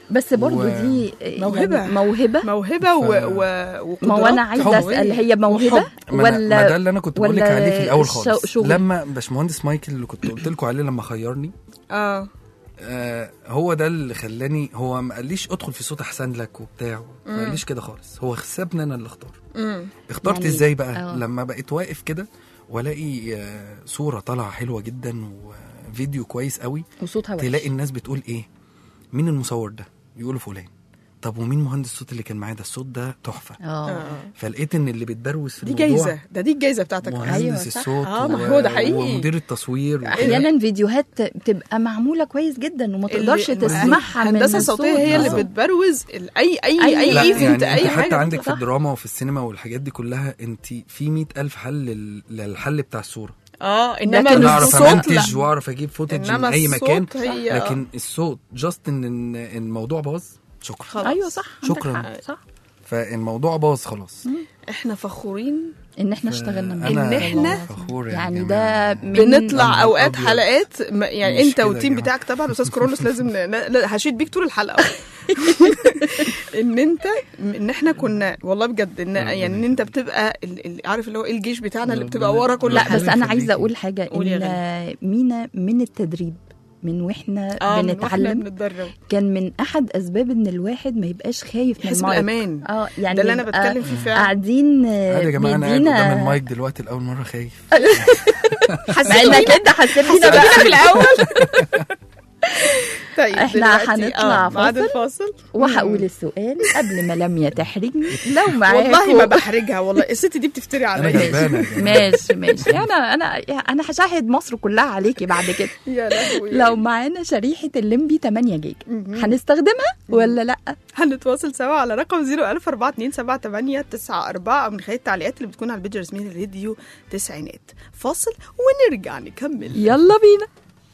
بس برضو و- دي موهبة. يعني موهبه موهبه و... ف- و... ما هو انا وقدرات عايزه قوية. اسال هي موهبه وحب. ما, أنا- ولا ما ده اللي انا كنت بقول لك ولا عليه في الاول شو- خالص شغل؟ لما باشمهندس مايكل اللي كنت قلت لكم عليه لما خيرني اه آه هو ده اللي خلاني هو ما قاليش ادخل في صوت احسن لك وبتاع ما قاليش كده خالص هو سابني انا اللي اختار امم اخترت يعني- ازاي بقى آه. لما بقيت واقف كده والاقي آه صوره طالعه حلوه جدا وفيديو كويس قوي وصوتها وحش تلاقي الناس بتقول ايه مين المصور ده يقولوا فلان طب ومين مهندس الصوت اللي كان معايا ده الصوت ده تحفه اه آه. فلقيت ان اللي بتبروز في دي الموضوع جايزه ده دي الجايزه بتاعتك أيوة، مهندس صح. الصوت آه، ما و- هو ده حقيقي. ومدير التصوير وكده. احيانا فيديوهات بتبقى معموله كويس جدا وما تقدرش اللي- تسمعها من الهندسه الصوت. الصوتيه هي اللي آه. بتبروز ال- اي اي أي- اي لا ايفنت يعني اي انت حاجه حتى عندك في صح. الدراما وفي السينما والحاجات دي كلها انت في مئة ألف حل لل- للحل بتاع الصورة اه لكن انما انا اعرف الصوت امنتج لا واعرف اجيب فوتج إنما من اي الصوت مكان هي- لكن الصوت جاست ان إن الموضوع باظ شكرا خلاص. ايوه صح عندك شكراً. حق، صح فالموضوع باظ خلاص احنا فخورين ان احنا اشتغلنا معاك إن انا إحنا فخور يعني جماعة. ده من بنطلع نهار اوقات أبيض. حلقات ما- يعني مش انت كده والتيم يا جماعة. بتاعك طبعا استاذ كرولوس لازم ن- لا هشيد بيك طول الحلقه ان انت ان احنا كنا والله بجد ان ربنا يعني ان انت بتبقى ال- ال- عارف اللي هو إيه الجيش بتاعنا اللي بتبقى ربنا- ورا كل لا ربنا بس انا يخليكي. عايزه اقول حاجه قولي يا ان مينا من التدريب من واحنا اه من واحنا بنتعلم بنتدرب كان من احد اسباب ان الواحد ما يبقاش خايف من يحس المايك بالامان اه يعني ده اللي انا يبقى بتكلم فيه فعلا قاعدين عادي يا جماعه انا قاعد بيدينا- قدام المايك دلوقتي لاول مره خايف حسيت مع انك انت حسيت بينا بينا بقى في الاول طيب إحنا دلوقتي- هنطلع آه، بعد فاصل. الفاصل وهقول السؤال قبل ما لميا تحرجني لو معاكم والله ما بحرجها والله الست دي بتفتري انا عليا غلبانه يا جماعة. ماشي ماشي انا انا انا هشاهد مصر كلها عليكي بعد كده يا لهوي لو معانا شريحه الليمبي 8 جيجا هنستخدمها ولا لا هنتواصل سوا على رقم 004278894 أو من خلال التعليقات اللي بتكون على البيج الرسمي للراديو تسعينات فاصل ونرجع نكمل يلا بينا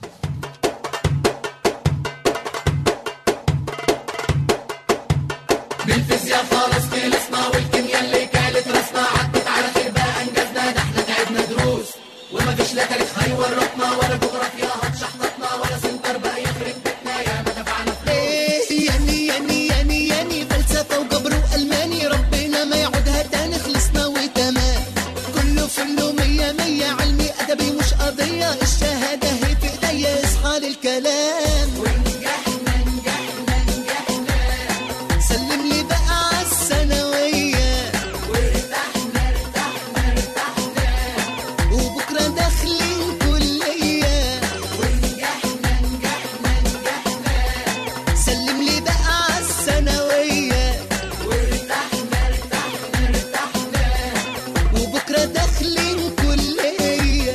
ياني ياني ياني ياني فلسفة وجبر وألماني ربنا ما يعودها تاني خلصنا وتمام كله فله مية مية علمي أدبي مش قضية الشهادة هي في إيديا اصحى للكلام ونجحنا نجحنا نجحنا سلم لي بقى عالثانوية وارتحنا ارتحنا ارتحنا وبكرة داخلين كلية ونجحنا نجحنا نجحنا سلم لي بقى عالثانوية وارتحنا ارتحنا ارتحنا وبكرة داخلين كلية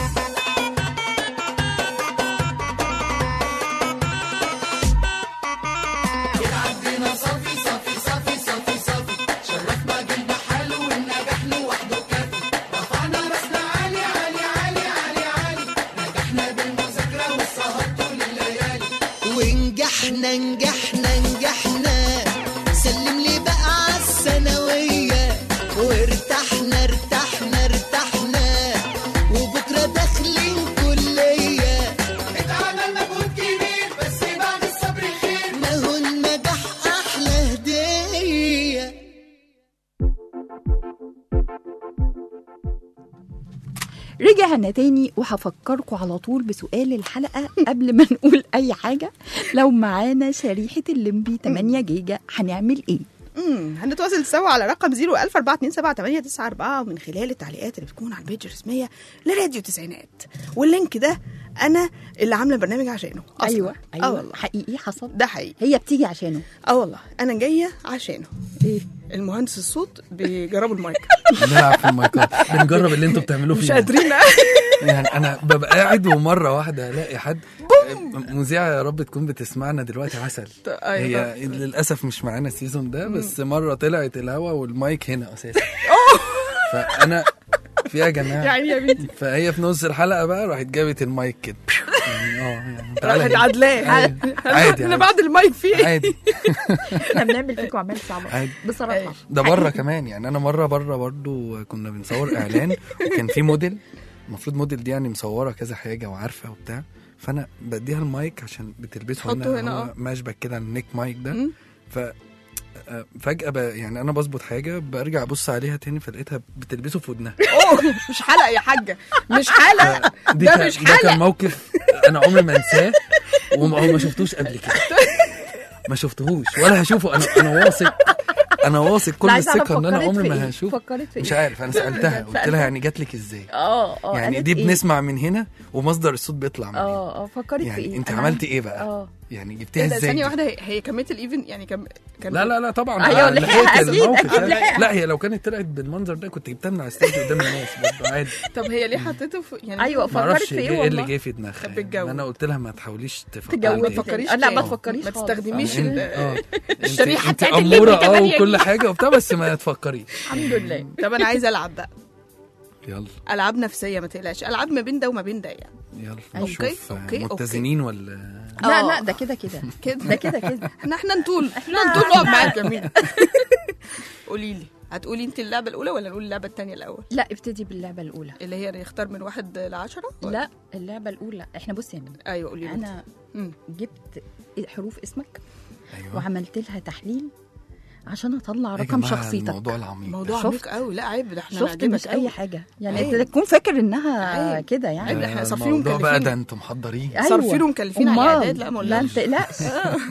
عدينا صافي صافي صافي صافي صافي شرفنا جيلنا حلو والنجاح لوحده كافي رفعنا راسنا عالي عالي عالي عالي عالي نجحنا بالمذاكرة والسهر طول الليالي ونجحنا نجحنا نجحنا سلم لي بقى عالثانوية وارتحنا ارتحنا ارتحنا وبكرة داخلين كلية اتعمل مجهود كبير بس بعد الصبر خير ما هو النجاح أحلى هدية رجعنا تاني وهفكركم على طول بسؤال الحلقة قبل ما نقول أي حاجة لو معانا شريحة الليمبي 8 جيجا هنعمل إيه؟ امم هنتواصل سوا على رقم 004278894 ومن خلال التعليقات اللي بتكون على البيج الرسميه لراديو تسعينات واللينك ده انا اللي عامله البرنامج عشانه أصلاً. أيوة اه أيوة والله حقيقي حصل ده حقيقي هي بتيجي عشانه اه والله انا جايه عشانه إيه؟ المهندس الصوت بيجربوا المايك بنلعب في المايكات بنجرب اللي انتوا بتعملوه مش فينا قادرين يعني انا ببقى قاعد ومره واحده الاقي حد مذيعه يا رب تكون بتسمعنا دلوقتي عسل أيوة. هي للاسف مش معانا السيزون ده بس مره طلعت الهوا والمايك هنا اساسا فانا في يا جماعه يعني يا بنتي فهي في نص الحلقه بقى راحت جابت المايك كده يعني اه يعني تعالى راحت هنا. عدلاه عادي عادي انا عادي. بعد المايك فيه عادي احنا بنعمل فيكم أعمال صعبة عادي بصراحة ده بره كمان يعني انا مره بره برضو كنا بنصور اعلان وكان في موديل المفروض موديل دي يعني مصوره كذا حاجه وعارفه وبتاع فانا بديها المايك عشان بتلبسه تحطه هنا, هنا، هو آه. ماشبك كده النيك مايك ده مم. ف آه، فجأة ب... يعني أنا بظبط حاجة برجع أبص عليها تاني فلقيتها بتلبسه في ودنها اوه مش حلقه يا حاجه مش حلقه دي ده كان- مش ده كان حلقه موقف أنا عمري ما أنساه وما هو ما شفتوش قبل كده ما شفتهوش ولا هشوفه أنا أنا واثق أنا واثق كل لا، عايزة أعرف الثقة إن أنا فكرت عمري في ما إيه؟ هشوف فكرت في مش إيه؟ عارف أنا سألتها قلت سألتها. لها يعني جات لك إزاي اه اه يعني قالت دي إيه؟ بنسمع من هنا ومصدر الصوت بيطلع من هنا اه اه فكرت في يعني ايه انت أنا- عملتي ايه بقى اه يعني إيه جبتيها ده ازاي ثانيه دي؟ واحده هي, هي كملت الايفن يعني كم كان لا لا لا طبعا أيوة، أنا لحقها لحقت أكيد، الموقف أكيد ده. لحقها. لا هي لو كانت طلعت بالمنظر ده كنت جبتها من على الستيج قدام الناس برضه عادي طب هي ليه حطيته في يعني ايوه ما فكرت اعرفش في ايه ايه إيه اللي والله جه في دماغها طب يعني. الجو. انا قلت لها ما تحاوليش تفكري تجوزي ما تاني. تفكريش لا ما تاني. تفكريش ما خالص. تستخدميش إنت- ال- اه الشريحة انت بتاعت الليمبي اموره اه تمانية وكل حاجه وبتاع بس ما تفكريش الحمد لله طب انا عايزه العب بقى يلا العاب نفسيه ما تقلقش العاب ما بين ده وما بين ده يعني يلا أيوة. نشوف أوكي، أوكي. متزنين ولا لا آه. لا ده كده كده كده ده كده كده احنا احنا نطول احنا نطول نقعد معاك جميل قولي لي هتقولي انت اللعبه الاولى ولا نقول اللعبه الثانيه الاول لا ابتدي باللعبه الاولى اللي هي يختار من واحد لعشرة ولا؟ لا اللعبه الاولى احنا بصي يا منى ايوه قولي لي انا مم. جبت حروف اسمك ايوه وعملت لها تحليل عشان اطلع يا رقم جماعة شخصيتك الموضوع العميق موضوع شفت؟ عميق قوي لا عيب ده احنا شفت هنعجبك مش قوي. اي حاجه يعني عيب. انت تكون فاكر انها عيب. كده عيب. يعني احنا ده صارفين الموضوع بقى ومكلفين. ده انتم محضرين أيوة. صارفين ومكلفين على أمال. الاعداد لا ما لا اقولكش تقلقش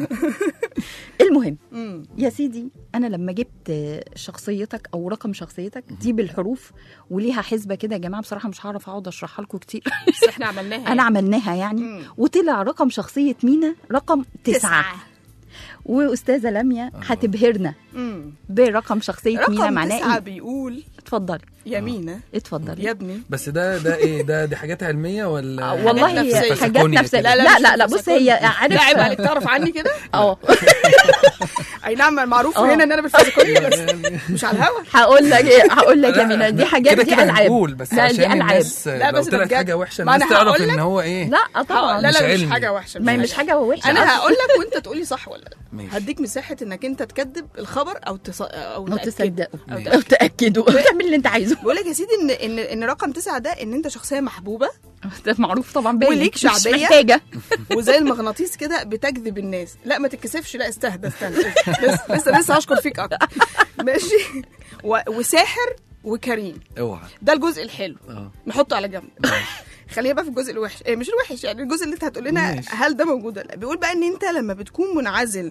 المهم مم. يا سيدي انا لما جبت شخصيتك او رقم شخصيتك دي بالحروف وليها حسبه كده يا جماعه بصراحه مش هعرف اقعد اشرحها لكم كتير بس احنا عملناها انا عملناها يعني مم. وطلع رقم شخصيه مينا رقم تسعة واستاذه لميا هتبهرنا مم. برقم شخصيه مينا رقم معناه تسعة ايه اتفضلي اتفضلي يمينة اتفضلي يا ابني بس ده ده ايه ده دي حاجات علميه ولا آه، والله حاجات نفسية. هي حاجات فسكوني نفسيه كده. لا لا مش لا, لا بص فسكوني. هي لا عيب عليك عارف تعرف عني كده اه اي نعم المعروف آه. هنا ان انا بالفسكوني بس مش على الهوا هقول لك ايه هقول لك يا مينا دي حاجات كده دي كده العاب هنقول بس لا عشان دي العاب الناس لا، لو بس ده طلعت بجد. حاجه وحشه ما الناس أنا تعرف هقول ان لك- هو ايه لا طبعا لا مش لا مش علمي. حاجه وحشه ما هي مش حاجه وحشه انا أصلاً. هقول لك وانت تقولي صح ولا لا ماشي. هديك مساحه انك انت تكذب الخبر او تص... او او تأكد. تصدقوا ماشي. او تاكدوا تعمل اللي انت عايزه بقول لك يا سيدي ان ان ان رقم تسعة ده ان انت شخصيه محبوبه ده معروف طبعا باين وليك مش شعبية. محتاجه وزي المغناطيس كده بتجذب الناس لا ما تتكسفش لا استهدى استنى لسه لسه لسه هشكر فيك اكتر ماشي و... وساحر وكريم اوعى ده الجزء الحلو اه نحطه على جنب خلينا بقى في الجزء الوحش إيه مش الوحش يعني الجزء اللي انت هتقول لنا ماشي. هل ده موجود ولا لا بيقول بقى ان انت لما بتكون منعزل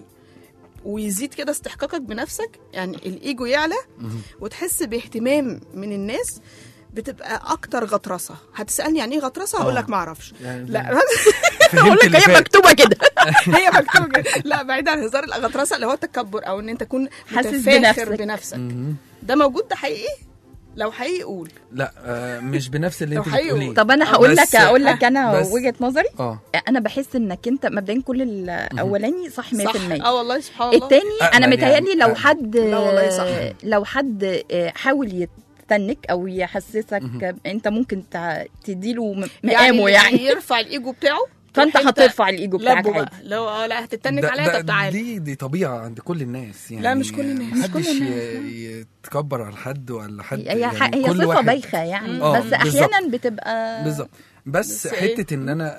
ويزيد كده استحقاقك بنفسك يعني الايجو يعلى وتحس باهتمام من الناس بتبقى اكتر غطرسه هتسالني يعني ايه غطرسه هقول لك ما اعرفش يعني لا فهمت اقول لك اللي هي فات. مكتوبه كده هي مكتوبه كده لا بعيد عن هزار الغطرسه اللي هو التكبر او ان انت تكون حاسس متفاخر بنفسك. بنفسك مهم. ده موجود ده حقيقي لو حقيقي قول لا آه، مش بنفس اللي لو انت حقيقي بتقوليه طب انا هقول بس- لك اقول لك انا بس- وجهه نظري اه انا بحس انك انت مبدئيا كل الاولاني صح 100% صح اه والله سبحان الله التاني انا أأمل متهيألي يعني. لو أأمل. حد لا والله صح. لو حد آه، حاول يتنك او يحسسك انت ممكن تع- تديله م- مقامه يعني يرفع الايجو بتاعه فانت تروح انت هترفع الايجو بتاعك لبه بقى عادي لو اه لا هتتنك ده- عليا ده- طب تعالى دي دي طبيعه عند كل الناس يعني لا، مش كل الناس. مش كل محدش الناس. ي- يتكبر على حد ولا حد هي يعني ح- هي كل صفه واحد- بايخه يعني آه، بس بالظبط. احيانا بتبقى بالظبط بس, بس إيه؟ حته ان انا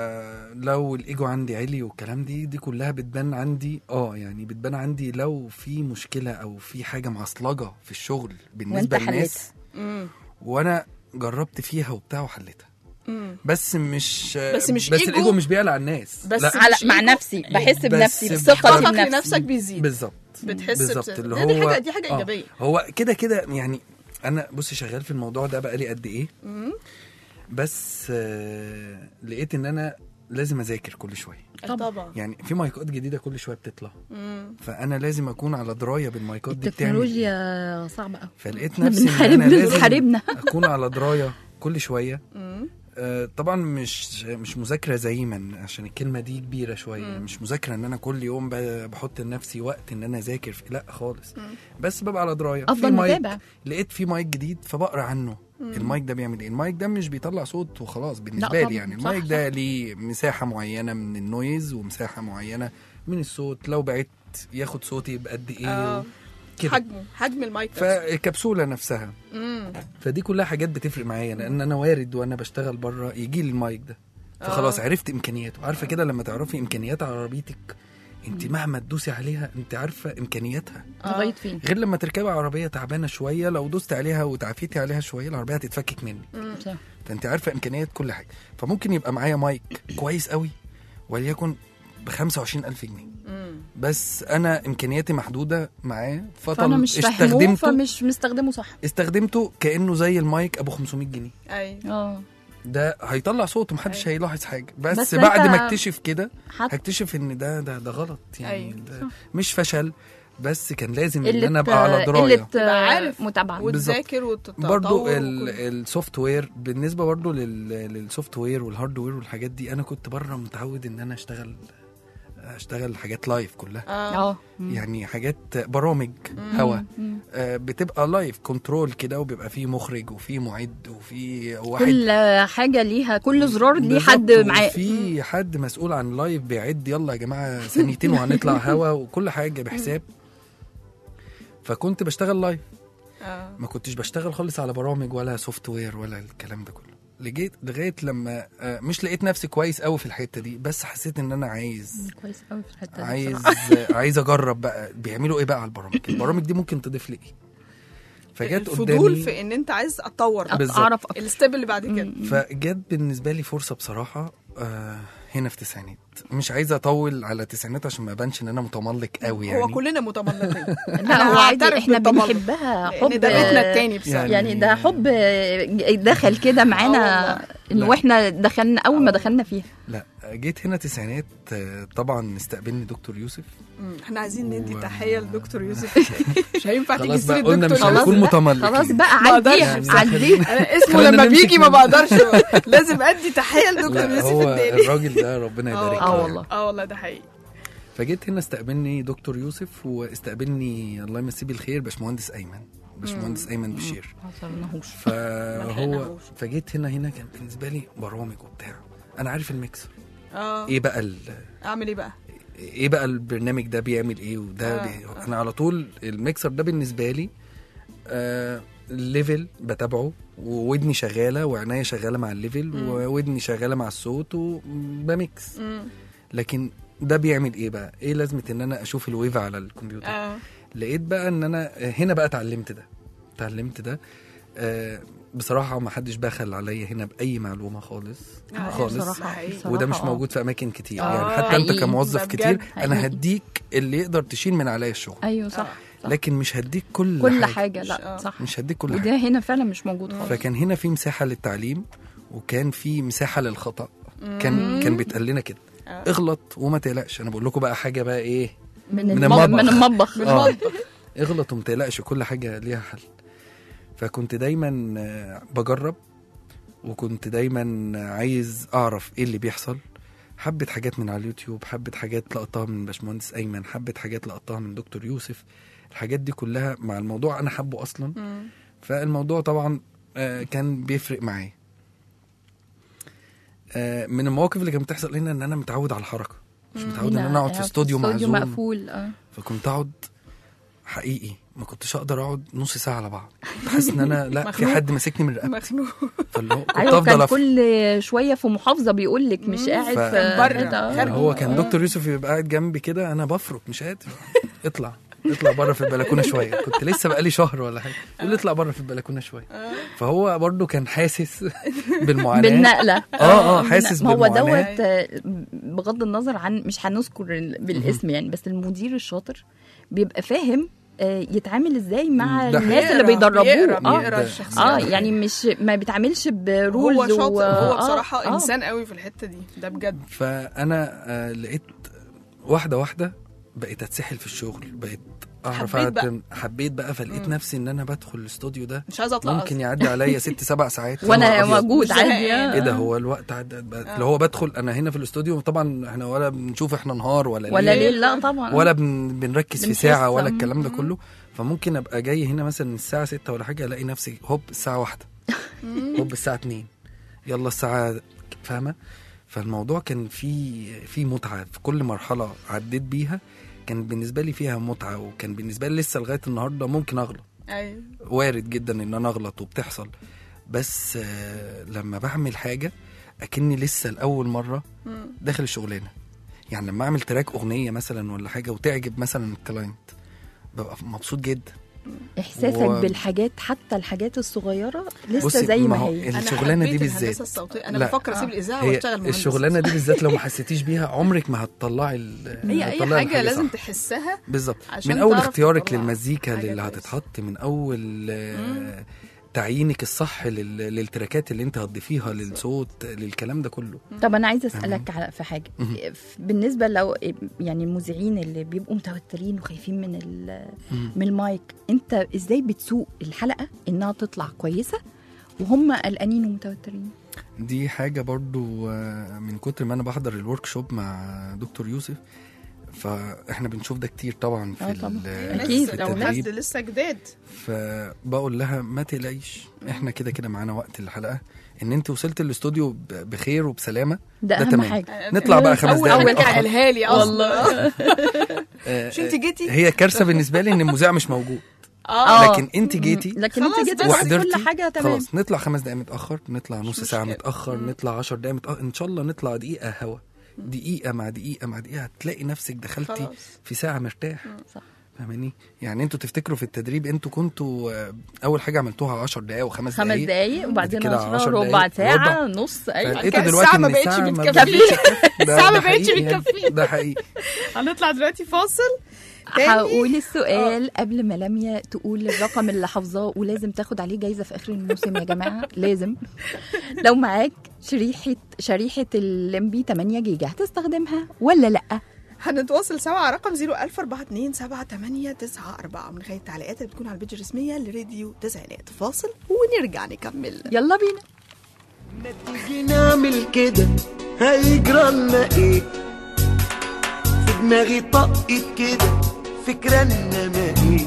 آه لو الايجو عندي عالي والكلام دي دي كلها بتبان عندي اه يعني بتبان عندي لو في مشكله او في حاجه معصلجه في الشغل بالنسبه وانت للناس مم. وانا جربت فيها وبتاع وحلتها مم. بس مش بس مش بس إيجو. الايجو مش بيعلى على الناس بس لا على مش مع إيجو. نفسي بحس بس بنفسي بحقك بثقتي ثقتك بنفسي لنفسك بيزيد بالظبط بتحس بالظبط بت- اللي ده- هو دي حاجه دي حاجه آه، ايجابيه هو كده كده يعني انا بصي شغال في الموضوع ده بقالي قد ايه مم. بس آه لقيت ان انا لازم اذاكر كل شويه طبعا يعني في مايكات جديده كل شويه بتطلع مم. فانا لازم اكون على درايه بالمايكات دي بتعمل إيه. التكنولوجيا صعبه قوي فلقيت احنا نفسي ان بنحارب انا لازم بنحاربنا اكون على درايه كل شويه مم. آه، طبعا مش مش مذاكره زيما عشان الكلمه دي كبيره شويه مم. مش مذاكره ان انا كل يوم ب- بحط لنفسي وقت ان انا اذاكر في لا خالص مم. بس ببقى على درايه افضل في مايك متابع لقيت في مايك جديد فبقرا عنه المايك ده بيعمل ايه المايك ده مش بيطلع صوت وخلاص بالنسبه طبعاً، لي يعني صح، المايك صح. ده ليه مساحه معينه من النويز ومساحه معينه من الصوت لو بعدت ياخد صوتي بقد ايه اه كده حجمه حجم المايك نفسه. فالكبسوله نفسها مم. فدي كلها حاجات بتفرق معايا لان انا وارد وانا بشتغل بره يجي لي المايك ده فخلاص آه. عرفت امكانياته عارفه كده لما تعرفي امكانيات عربيتك انت مهما تدوسي عليها انت عارفه امكانياتها لغايه فين غير لما تركبي عربيه تعبانه شويه لو دوست عليها وتعافيتي عليها شويه العربيه هتتفكك منك صح. فانت عارفه امكانيات كل حاجه فممكن يبقى معايا مايك كويس قوي وليكن ب 25000 جنيه مم. بس انا امكانياتي محدوده معاه فانا فطل مش فاهمه استخدمته فمش مستخدمه صح استخدمته كانه زي المايك ابو 500 جنيه ايوه اه ده هيطلع صوت ومحدش هيلاحظ حاجه بس, بس بس بعد أنت- ما اكتشف كده حتى هكتشف ان ده ده ده غلط يعني أيوة، ده مش فشل بس كان لازم ان قله انا ابقى على درايه قله تبقى عارف. متابعه وتذاكر وتتطور برضو وكل- السوفت وير بالنسبه برضو للسوفت وير والهارد وير والحاجات دي انا كنت بره متعود ان انا اشتغل اشتغل حاجات لايف كلها اه اه مم. يعني حاجات برامج هوا مم. آه، بتبقى لايف كنترول كده وبيبقى فيه مخرج وفيه معد وفيه واحد كل حاجه ليها كل زرار ليه بالظبط، حد معاه وفي حد مسؤول عن لايف بيعد يلا يا جماعه ثانيتين وهنطلع هوا وكل حاجه بحساب فكنت بشتغل لايف اه ما كنتش بشتغل خالص على برامج ولا سوفت وير ولا الكلام ده كله لجيت لغايه لما آه، مش لقيت نفسي كويس قوي في الحته دي بس حسيت ان انا عايز كويس قوي في الحته دي عايز بصراحة. عايز اجرب بقى بيعملوا ايه بقى على البرامج البرامج دي ممكن تضيف لي ايه فجت الفضول قدامي في ان انت عايز اتطور أط- بالظبط. اعرف أكتر. الستيب اللي بعد كده مم. فجت بالنسبه لي فرصه بصراحه آه هنا في تسعينات مش عايز اطول على تسعينات عشان ما ابانش ان انا متملق قوي يعني هو كلنا متملقين لا هو عادي هعترف احنا بالتملق. بنحبها لأن حب ده بيتنا التاني بصراحه يعني- يعني ده حب دخل كده آه معانا والله. ان لا. واحنا دخلنا اول ما دخلنا فيها لا جيت هنا تسعينات آه، طبعا استقبلني دكتور يوسف مم. احنا عايزين ندي و- تحيه لدكتور يوسف مش هينفع تيجي خلاص بقى سيره قلنا مش دكتور هنكون يوسف متملقين خلاص بقى ما أقدرش عديها بصراحة. عديها انا اسمه خلينا لما نمسك بيجي ما منه. بقدرش لازم ادي تحيه لدكتور لا يوسف هو الدالي الراجل ده ربنا يبارك له اه يعني. والله اه والله ده حقيقي فجيت هنا استقبلني دكتور يوسف واستقبلني الله يمسيه بالخير باشمهندس ايمن باشمهندس ايمن بشير ما وصلناهوش فهو ملحقناهوش. فجيت هنا هنا كان بالنسبه لي برامج وبتاع انا عارف الميكسر اه ايه بقى ال... اعمل ايه بقى ايه بقى البرنامج ده بيعمل ايه وده آه، بي... انا على طول الميكسر ده بالنسبه لي آه ليفل بتابعه وودني شغاله وعناية شغاله مع الليفل وودني شغاله مع الصوت وبميكس مم. لكن ده بيعمل ايه بقى ايه لازمه ان انا اشوف الويف على الكمبيوتر اه لقيت بقى ان انا هنا بقى اتعلمت ده اتعلمت ده آه بصراحه ما حدش بخل عليا هنا باي معلومه خالص آه، خالص بصراحة. بصراحه بصراحة. وده مش آه. موجود في اماكن كتير آه، يعني حتى انت حقيقي. كموظف ده كتير بجد انا حقيقي. هديك اللي يقدر تشيل من عليا الشغل ايوه صح صح. لكن مش هديك كل, كل حاجه, حاجه مش- لا آه. صح مش هديك كل وده حاجه هنا فعلا مش موجود خالص فكان هنا في مساحه للتعليم وكان في مساحه للخطا كان كان بيتقال لنا كده آه. اغلط وما تقلقش انا بقول لكم بقى حاجه بقى ايه من, من المطبخ المطبخ. من المطبخ آه. اغلط وما تقلقش كل حاجه ليها حل فكنت دايما آه، بجرب وكنت دايما عايز اعرف ايه اللي بيحصل حبة حاجات من على اليوتيوب حبة حاجات لقطتها من باشمهندس ايمن حبة حاجات لقطتها من دكتور يوسف الحاجات دي كلها مع الموضوع انا حبه اصلا مم. فالموضوع طبعا آه، كان بيفرق معايا آه، من المواقف اللي كانت بتحصل هنا ان انا متعود على الحركه مش متعود ان انا اقعد في استوديو معزوم مقفول اه فكنت اقعد حقيقي ما كنتش اقدر اقعد نص ساعه على بعض كنت حاسس ان انا لا في مخنوق. حد ماسكني من رقبتي مخنوق فاللي هو كنت ايوه افضل كان أف... كل شويه في محافظه بيقول لك مش قاعد ف- في بره، حتة. خارج. هو كان دكتور يوسف يبقى قاعد جنبي كده انا بفرك مش قادر اطلع اطلع بره في البلكونه شويه كنت لسه بقالي شهر ولا حاجه يقول لي اطلع بره في البلكونه شويه فهو برضو كان حاسس بالمعاناه بالنقله اه اه حاسس ما هو بالمعاناه دوت آه، بغض النظر عن مش هنذكر ال- بالاسم يعني بس المدير الشاطر بيبقى فاهم آه، يتعامل ازاي مع ده الناس اللي بيقرا- بيدربوه بيقرا اه بيقرا ده- الشخصيات اه يعني مش ما بيتعاملش برولز هو شاطر و... هو آه، بصراحه آه. انسان قوي في الحته دي ده بجد فانا آه لقيت واحده واحده بقيت اتسحل في الشغل بقيت اعرف حبيت بقى. أقدم حبيت بقى فلقيت مم. نفسي ان انا بدخل الاستوديو ده مش عايزه اطلع ممكن أصلاً. يعدي عليا ست سبع ساعات يا وانا نهار أبيض. موجود مش عادي زهقان. آه. ايه ده هو الوقت عدى اللي هو بدخل انا هنا في الاستوديو طبعا احنا ولا بنشوف احنا نهار ولا ولا ليل ليل لا طبعا ولا بن بنركز في بنحس، ساعه ولا مم. الكلام ده كله فممكن ابقى جاي هنا مثلا الساعه 6 ولا حاجه الاقي نفسي هوب الساعه واحدة هوب الساعه 2 يلا الساعه فاهمه فالموضوع كان فيه في متعه في كل مرحله عديت بيها كان بالنسبه لي فيها متعه وكان بالنسبه لي لسه لغايه النهارده ممكن اغلط ايوه وارد جدا ان انا اغلط وبتحصل بس آه، لما بعمل حاجه اكني لسه لاول مره داخل الشغلانه يعني لما اعمل تراك اغنيه مثلا ولا حاجه وتعجب مثلا الكلاينت ببقى مبسوط جدا احساسك و- بالحاجات حتى الحاجات الصغيره لسه بصي، زي ما هو هي أنا الشغلانه دي حبيت بالذات الهندسة الصوتية أنا لا. بفكر أسيب الإذاعة هي وأشتغل مهندس الشغلانه دي بالذات لو ما حسيتيش بيها عمرك ما هتطلعي ال- هي أي هتطلعي حاجة لازم صح. تحسها بالظبط عشان من اول تعرف اختيارك تطلع للمزيكا حاجة اللي كويسة. هتتحط من اول آه، تعيينك الصح لل- للتراكات اللي انت هتضيفيها للصوت للكلام ده كله طب انا عايزه اسالك على في حاجه ف- بالنسبه لو يعني المذيعين اللي بيبقوا متوترين وخايفين من ال- من المايك انت ازاي بتسوق الحلقه انها تطلع كويسه وهم قلقانين ومتوترين دي حاجة برضو آه، من كتر ما أنا بحضر الورك شوب مع دكتور يوسف فإحنا بنشوف ده كتير طبعا في آه طبعا. ال- أكيد. في لو ناس التدريب لسه جداد فبقول لها ما تقلقيش احنا كده كده معانا وقت الحلقة ان انت وصلت الاستوديو ب- بخير وبسلامة ده, ده اهم تمام. حاجه نطلع بقى خمس أول دقايق أول متأخر. قالها لي أصلا آه، مش أنت جيتي؟ هي كارثة بالنسبة لي ان المذيع مش موجود آه. لكن انت جيتي لكن خلاص انت جيت بس. كل وحضرتي حاجه تمام خلاص نطلع خمس دقايق متأخر نطلع نص مش ساعة مشكلة. متأخر نطلع عشر دقايق متأخر إن شاء الله نطلع دقيقة هوا دقيقة مع دقيقة مع دقيقة هتلاقي نفسك دخلتي خلاص. في ساعة مرتاح صح. فاهماني؟ يعني انتوا تفتكروا في التدريب انتوا كنتوا آه، أول حاجة عملتوها 10 دقايق وخمس خمس دقايق دقايق وبعدين بعد كده 10 10 ربع دقايق، ساعه ربع. نص ايوه فلقيتوا كان دلوقتي الساعة ان ما بقتش الساعة ما بتكفي. بقتش تكفي. ده- الساعة ما ده بقتش حقيقي يعني. بتكفي. ده حقيقي هنطلع دلوقتي فاصل تاني. هقول السؤال قبل ما لميا تقول الرقم اللي حافظاه ولازم تاخد عليه جايزه في اخر الموسم يا جماعه لازم لو معاك شريحه شريحه الليمبي 8 جيجا هتستخدمها ولا لا هنتواصل سوا على رقم 014278994 من خلال التعليقات اللي بتكون على البيج الرسمية لراديو تسعينات فاصل ونرجع نكمل يلا بينا ما تيجي نعمل كده هيجرى لنا ايه في دماغي طقت كده فكرة انما ايه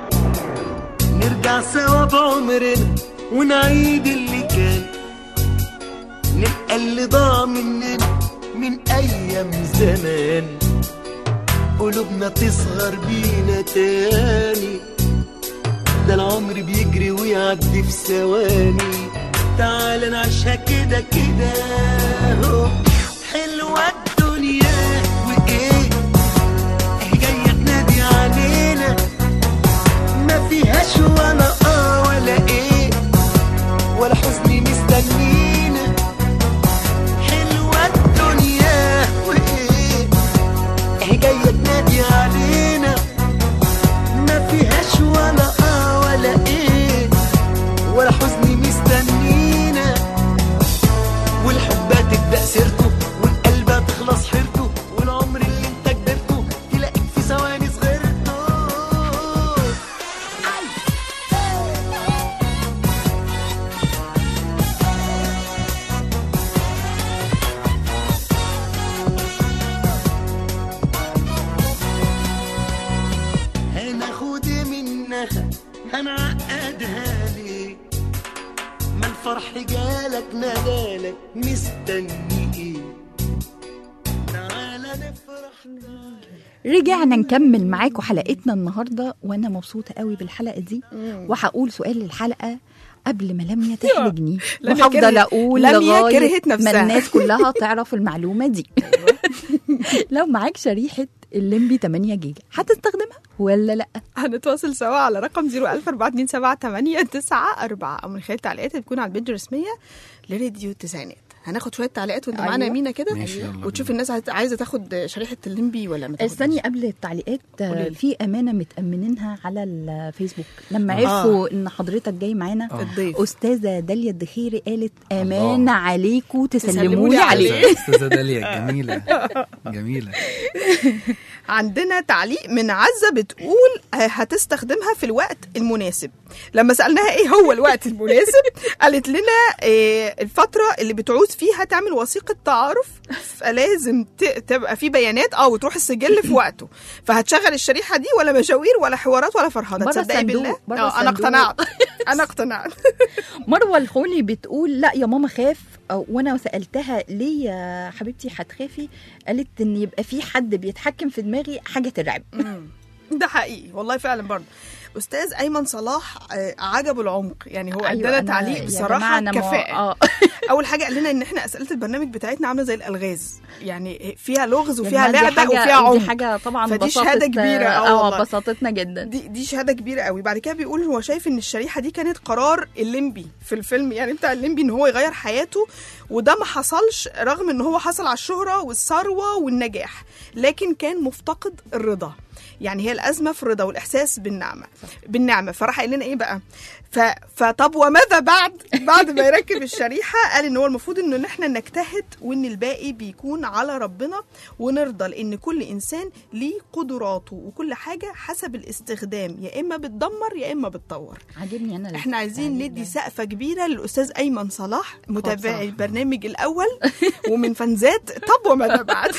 نرجع سوا بعمرنا ونعيد اللي كان نبقى اللي ضاع مننا من ايام زمان قلوبنا تصغر بينا تاني ده العمر بيجري ويعدي في ثواني تعال نعيشها كده كده أهو. حلوة الدنيا وإيه إيه جاية تنادي علينا ما فيهاش ولا آه ولا إيه ولا حزن مستنينا حلوة الدنيا وإيه إيه جاية تنادي علينا ما فيهاش ولا آه ولا إيه ولا حزن مستنينا والحب تبدأ سيرته والقلب تخلص حيرته والعمر اللي انت كبرته تلاقيك في ثواني صغرته هناخد منها هنعقدها ليه ما الفرح جالك نادالك مستني ايه تعالى نفرح رجعنا نكمل معاكم حلقتنا النهارده وانا مبسوطه قوي بالحلقه دي وهقول سؤال للحلقه قبل ما لميا تحرجني لميا وهفضل كرهت- اقول لميا لغايه كرهت ما نفسها. الناس كلها تعرف المعلومه دي لو معاك شريحه الليمبي 8 جيجا هتستخدمها ولا لا هنتواصل سوا على رقم 014278994 او من خلال التعليقات اللي بتكون على البيج الرسميه لراديو التسعينات هناخد شويه تعليقات وانت معانا أيوة. يمينه كده ماشي، يلا وتشوف بينا. الناس عايزة- عايزه تاخد شريحه الليمبي ولا ما تاخدش. استني قبل التعليقات آه، قوليلي. في امانه متامنينها على الفيسبوك لما آه. عرفوا ان حضرتك جاي معانا الضيف استاذه داليا الدخيري قالت الله. امانه عليكم تسلموا تسلموا لي لي عليه. عليه استاذة داليا جميلة جميلة عندنا تعليق من عزة بتقول آه، هتستخدمها في الوقت المناسب لما سألناها ايه هو الوقت المناسب قالت لنا آه، الفترة اللي بتعوز فيها تعمل وثيقة تعارف فلازم ت- تبقى في بيانات اه وتروح السجل في وقته فهتشغل الشريحة دي ولا مشاوير ولا حوارات ولا فرهدة بره تصدقي الصندوق، بالله بره اه انا الصندوق. اقتنعت انا اقتنعت مروه الخولي بتقول لا يا ماما خاف أو وانا سالتها ليه يا حبيبتي هتخافي قالت ان يبقى في حد بيتحكم في دماغي حاجه ترعب ده حقيقي والله فعلا برضه استاذ ايمن صلاح آه، عجبه العمق يعني هو أيوة، ادانا أنا- تعليق يا بصراحه جماعة أنا مو- كفاءه آه. اول حاجه قال لنا ان احنا اسئله البرنامج بتاعتنا عامله زي الالغاز يعني فيها لغز يا وفيها جماعة دي لعبه حاجة- وفيها عمق دي حاجه طبعا فدي بسطت- شهادة كبيرة، آه اه والله. بسطتنا جدا دي دي شهاده كبيره قوي بعد كده بيقول هو شايف ان الشريحه دي كانت قرار الليمبي في الفيلم يعني بتاع الليمبي ان هو يغير حياته وده ما حصلش رغم ان هو حصل على الشهره والثروه والنجاح لكن كان مفتقد الرضا يعني هي الازمه في الرضا والاحساس بالنعمه بالنعمه فراح قال لنا ايه بقى ف... فطب وماذا بعد بعد ما يركب الشريحه قال ان هو المفروض ان احنا نجتهد وان الباقي بيكون على ربنا ونرضى لان كل انسان ليه قدراته وكل حاجه حسب الاستخدام يا اما بتدمر يا اما بتطور عاجبني انا احنا عايزين ندي سقفه كبيره للاستاذ ايمن صلاح متابعي بصراحة. البرنامج الاول ومن فانزات طب وماذا بعد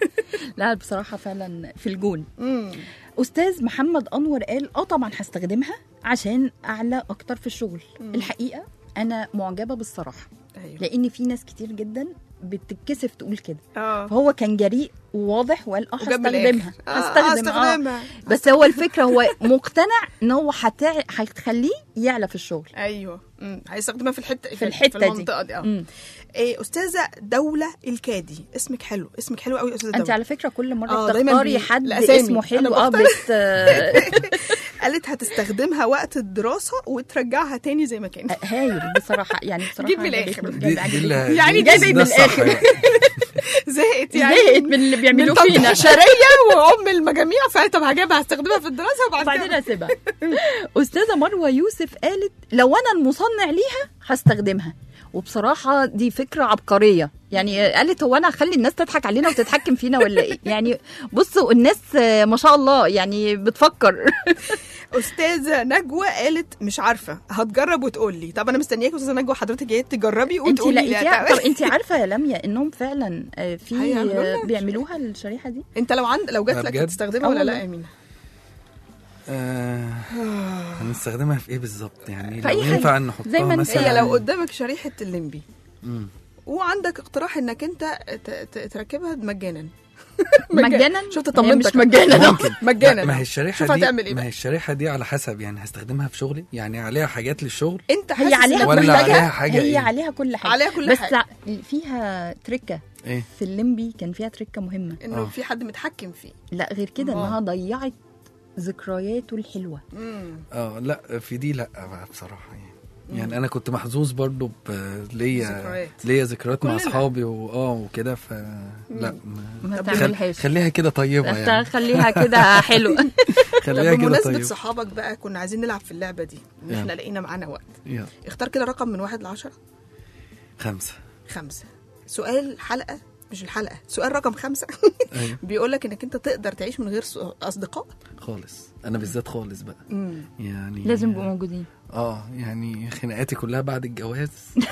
لا بصراحه فعلا في الجون مم. استاذ محمد انور قال اه طبعا هستخدمها عشان اعلى اكتر في الشغل مم. الحقيقه انا معجبه بالصراحه ايوه لان في ناس كتير جدا بتتكسف تقول كده اه فهو كان جريء وواضح وقال اه وجاب هستخدمها الآخر. آه، هستخدم اه هستخدمها بس هو الفكره هو مقتنع ان هو هتع... هتخليه يعلى في الشغل ايوه مم. هيستخدمها في الحته في الحته في دي المنطقه دي اه مم. إيه استاذه دوله الكادي اسمك حلو اسمك حلو قوي يا استاذه انت دوله على فكره كل مره آه، دايماً بتختاري بي- حد الأسامي. اسمه حلو أنا اه بختار. بت قالت هتستخدمها وقت الدراسه وترجعها تاني زي ما كانت هايل بصراحه يعني بصراحه جيب من الآخر. عجبتني، دي, دي عجبتني. اللي يعني دي- جايبة ده من الصح الآخر. يعني. زهقت يعني زهقت من اللي بيعملوه من طنط فينا حشريه وام المجاميع فقالت طب هجيبها هستخدمها في الدراسه وبعد وبعدين كده اسيبها استاذه مروه يوسف قالت لو انا المصنع ليها هستخدمها وبصراحه دي فكره عبقريه يعني قالت هو انا اخلي الناس تضحك علينا وتتحكم فينا ولا ايه يعني بصوا الناس آه، ما شاء الله يعني بتفكر استاذه نجوى قالت مش عارفه هتجرب وتقول لي طب انا مستنياك استاذه نجوى حضرتك جايه تجربي انت وتقولي لي لقيتيها هتعمل. طب انت عارفه يا لميا انهم فعلا آه، في هيعملوا لنا آه، بيعملوها الشريحه دي انت لو عند لو جات لا لك بجد؟ هتستخدمها آه ولا لا والله. يا امينه آه، هنستخدمها في ايه بالظبط يعني في لو أي حاجة. ينفع نحطها زي ما انت- مثلا هي لو قدامك شريحه الليمبي مم. وعندك اقتراح انك انت ت- ت- تركبها مجانا مجانا شفت هي طمنتك مش مجانا ممكن مجانا لا، ما هي الشريحه شوف دي هتعمل ايه ما بقى. هي الشريحه دي على حسب يعني هستخدمها في شغلي يعني عليها حاجات للشغل انت هي حاسس عليها إنك ولا كل محتاجها؟ عليها حاجة هي إيه؟ عليها كل حاجه عليها كل بس حاجة. فيها تركه ايه في الليمبي كان فيها تركه مهمه انه آه. في حد متحكم فيه لا غير كده آه. انها ضيعت ذكرياته الحلوه مم. اه لا في دي لا بقى بصراحه يعني يعني انا كنت محظوظ برضو ب- ليا ذكريات. ليا ذكريات مع كلنا. اصحابي واه وكده ف لا ما طب خل... تعملهاش خليها كده طيبه يعني خليها كده حلو خليها طب كده بمناسبة طيبه صحابك بقى كنا عايزين نلعب في اللعبة دي ان احنا يلا. لقينا معانا وقت يلا اختار كده رقم من واحد لعشرة خمسه خمسة سؤال حلقة مش الحلقة سؤال رقم خمسة ايوه بيقول لك انك انت تقدر تعيش من غير ص- اصدقاء خالص انا بالذات خالص بقى مم. يعني لازم يبقوا موجودين اه يعني خناقاتي كلها بعد الجواز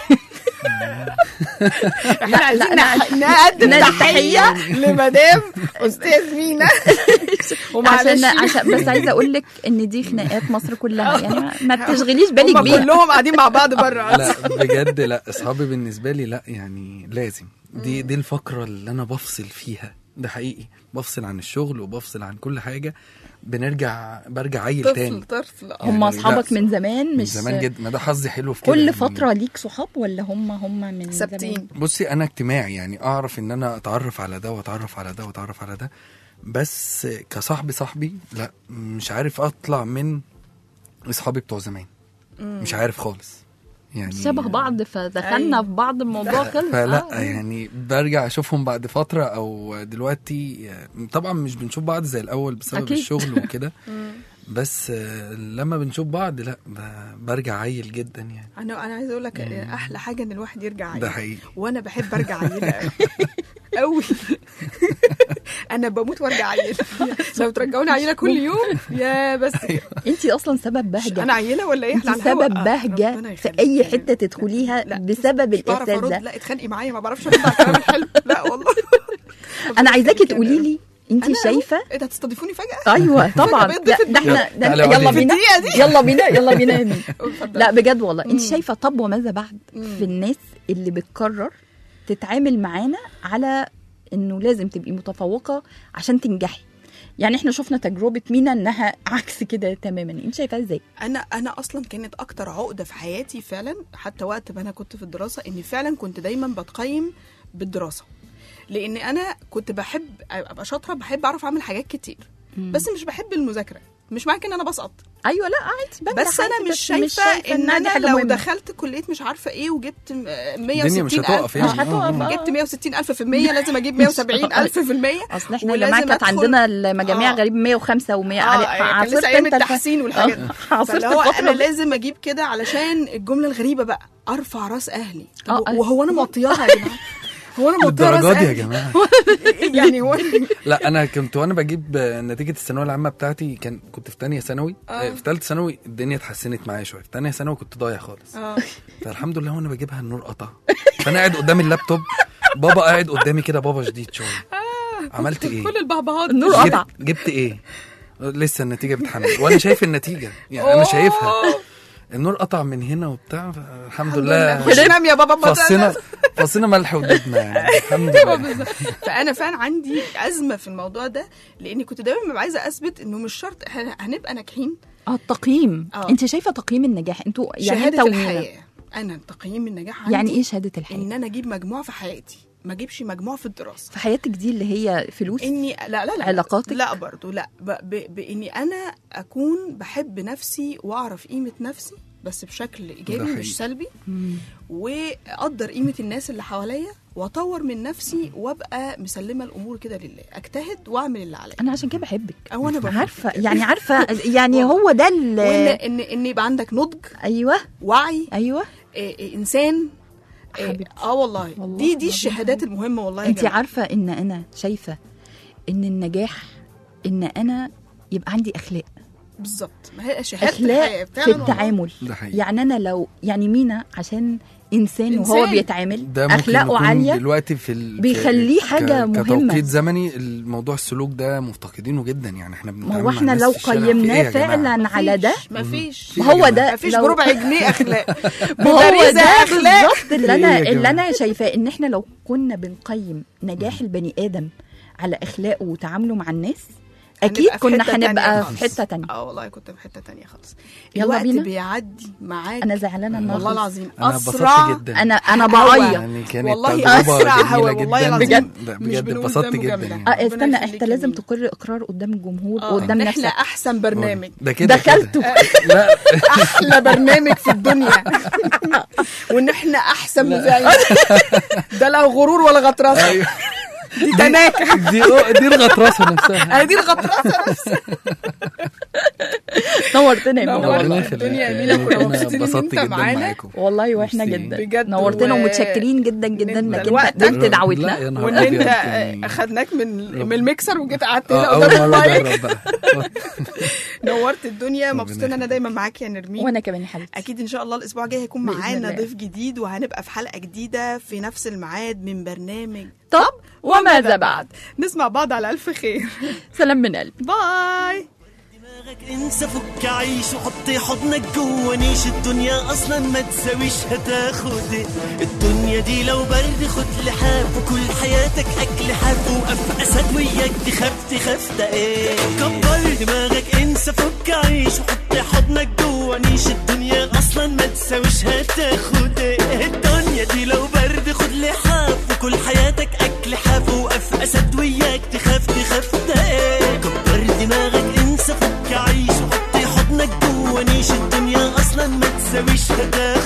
احنا عايزين لا، نح- نقدم نادي تحية لمدام استاذ مينا ومعلش عشان عشان بس عايزه اقول لك ان دي خناقات مصر كلها يعني ما- ما تشغليش بالك هم بيها كلهم قاعدين مع بعض بره لا بجد لا اصحابي بالنسبه لي لا يعني لازم دي دي الفقره اللي انا بفصل فيها ده حقيقي بفصل عن الشغل وبفصل عن كل حاجه بنرجع برجع عيل تاني طفل طفل آه. هم يعني اصحابك لا، من زمان من مش زمان جدا ما ده حظي حلو في كده كل يعني. فتره ليك صحاب ولا هم هم من ثابتين زمان بصي انا اجتماعي يعني اعرف ان انا اتعرف على ده واتعرف على ده واتعرف على ده بس كصاحبي صاحبي لا مش عارف اطلع من اصحابي بتوع زمان مش عارف خالص يعني شبه بعض فدخلنا أيوة. في بعض الموضوع خلص فلا آه. يعني برجع اشوفهم بعد فتره او دلوقتي طبعا مش بنشوف بعض زي الاول بسبب أكيد. الشغل وكده بس آه، لما بنشوف بعض لا ب- برجع عيل جدا يعني انا انا عايزه اقول لك احلى حاجه ان الواحد يرجع عيل ده حقيقي وانا بحب ارجع عيله قوي قوي انا بموت وارجع عيله لو ترجعوني عيله كل يوم يا بس كده. انت اصلا سبب بهجه انا عيله ولا ايه انت احنا على الهوا؟ سبب آه، بهجه ربنا في يخليك اي يا حته تدخليها لا، بسبب مش بعرف الاحساس ارد ده لا اتخانقي معايا ما بعرفش ارد على الكلام الحلو لا والله انا عايزاكي تقولي لي انت أنا أهو. شايفه ايه ده هتستضيفوني فجاه ايوه طبعا بقيت لا ضيف ده احنا ده تعالي يلا اقعدي. بينا في الدقيقة دي. يلا بينا يلا بينا يا مين. اتفضل. لا بجد والله انت مم. شايفه طب وماذا بعد في الناس اللي بتقرر تتعامل معانا على انه لازم تبقي متفوقه عشان تنجحي يعني احنا شفنا تجربه مينا انها عكس كده تماما انت شايفاها ازاي انا انا اصلا كانت اكتر عقده في حياتي فعلا حتى وقت ما انا كنت في الدراسه اني فعلا كنت دايما بتقيم بالدراسه لان انا كنت بحب ابقى شاطره بحب اعرف اعمل حاجات كتير بس مش بحب المذاكره مش معنى كده ان انا بسقط ايوه لا عادي بنجح بس انا عادي، مش شايفه ان إنها دي انا حاجة لو مهمة. دخلت كليه مش عارفه ايه وجبت م- آه، الدنيا 160 مش هتقف ألف يعني مش هتقف، آه. جبت 160 ألف في المية لازم أجيب 170 ألف في المية اصل احنا يا ولازم جماعه كانت أدخل- عندنا المجاميع آه. غريب 105 و100 اه كان لسه ايام التحسين والحاجات دي عاصرت فاللي هو انا الفتره دي. لازم اجيب كده علشان الجمله الغريبه بقى ارفع راس اهلي طب آه، وهو انا موطياها يا جماعه هو انا موطيه راس الدرجات دي يا اهلي جماعه يعني هو لا انا كنت وانا بجيب نتيجه الثانويه العامه بتاعتي كان كنت في ثانيه ثانوي آه. في ثالثه ثانوي الدنيا اتحسنت معايا شويه في ثانيه ثانوي كنت ضايع خالص اه فالحمد لله وانا بجيبها النور قطع فانا قاعد قدام اللابتوب بابا قاعد قدامي كده بابا شديد شويه عملت ايه كل البعبعات النور دي. قطع. جبت, جبت ايه لسه النتيجه بتحمل وانا شايف النتيجه يعني انا شايفها النور قطع من هنا وبتاع الحمد لله خش نام يا بابا ما فصينا فصينا ملح ودبنا يعني الحمد لله فانا فعلا عندي ازمه في الموضوع ده لاني كنت دايما ببقى عايزه اثبت انه مش شرط إحنا هنبقى ناجحين اه التقييم آه. انت شايفه تقييم النجاح انتوا يعني انت شهاده ومينا الحياه انا تقييم النجاح عندي يعني ايه شهاده الحياه ان انا اجيب مجموع في حياتي ما اجيبش مجموع في الدراسه في حياتك دي اللي هي فلوس اني لا لا لا علاقاتك؟ لا برضو لا ب... ب... باني انا اكون بحب نفسي واعرف قيمه نفسي بس بشكل ده ايجابي حقيقي. مش سلبي واقدر قيمه الناس اللي حواليا واطور من نفسي وابقى مسلمه الامور كده لله اجتهد واعمل اللي عليا انا عشان كده بحبك أو أنا بحبك. عارفه يعني عارفه يعني هو ده وان ال- ان ان يبقى عندك نضج ايوه وعي ايوه إيه إيه انسان إيه حبيبتي. اه والله, والله دي دي العظيم الشهادات المهمه والله يا انت جماعة. عارفه ان انا شايفه ان النجاح ان انا يبقى عندي اخلاق بالظبط ما هي شهاده اخلاق الحياه في فعلا والله. التعامل ده حقيقي. يعني انا لو يعني مينا عشان انسان وهو إنسان. بيتعامل ده ممكن اخلاقه يكون عاليه دلوقتي في ال... بيخليه ك- حاجة مهمة. كتوقيت زمني الموضوع السلوك ده مفتقدينه جدا يعني احنا ما بنتعامل هو مع احنا الناس لو في الشارع في قيمناه إيه يا جماعة؟ فعلا على ده مفيش ما هو ده مفيش لو- بربع جنيه اخلاق ما هو ببريزة ده أخلاق. بالظبط اللي إيه انا يا اللي جماعة؟ انا شايفاه ان احنا لو كنا بنقيم نجاح البني ادم على اخلاقه وتعامله مع الناس اكيد هنبقى في كنا حتة تانية هنبقى خالص. في حته تانية اه والله كنت في حته تانية خالص يلا الوقت بينا. بيعدي معاك انا زعلانه النهارده والله العظيم انا اسرع اتبسطت جدا انا انا هوا. بعيط يعني كانت والله تجربة أسرع جميلة هوا، جدا والله العظيم. بجد. لا مش بجد بنقول اتبسطت ده جدا مجاملة. يعني. اه ربنا استنى يخليك انت يا لازم مينا. تقر اقرار قدام الجمهور اه وقدام إن احنا نفسك احسن برنامج ده كده دخلته. كده. لا احلى برنامج في الدنيا وان احنا احسن مذيعين ده لا غرور ولا غطرسه ايوه دي تناكه دي دي الغطرسه نفسها هي دي الغطرسه نفسها نورتنا يا مينا نورتنا. والله يخليك. الدنيا يا مينا، كنا أنا مبسوطين إن اتبسطت أنت جدا معانا. معاكم والله واحنا ميرسي. جدا بجد نورتنا و- ومتشكرين جدا جدا إن انك الوقت- انت قبلت لا دعوتنا يا نهار وان أبيض، انت يعني- اخدناك من من الميكسر وجيت قعدت آه، هنا اول قدام مره المايك اجرب بقى نورت الدنيا ربنا مبسوطه ان انا دايما معاك يا نرمين وانا كمان يا حبيبتي اكيد ان شاء الله الاسبوع الجاي هيكون بإذن معانا الله. ضيف جديد وهنبقى في حلقه جديده في نفس الميعاد من برنامج طب وماذا بعد نسمع بعض على الف خير سلام من قلبي باي دماغك انسى فك عيش وحط حضنك جوا نيش الدنيا اصلا ما تساويش هتاخد إيه؟ الدنيا دي لو برد خد لحاف وكل حياتك اكل حاف وقف اسد وياك تخاف تخاف ده ايه كبر دماغك انسى فك عيش وحط حضنك جوا نيش الدنيا اصلا ما تساويش هتاخد ايه الدنيا دي لو برد خد لحاف وكل حياتك اكل حاف وقف اسد وياك تخاف تخاف ده ايه كبر دماغك انسى فك عيش وحط حضنك جوا نيش الدنيا اصلا ما تساويش هداف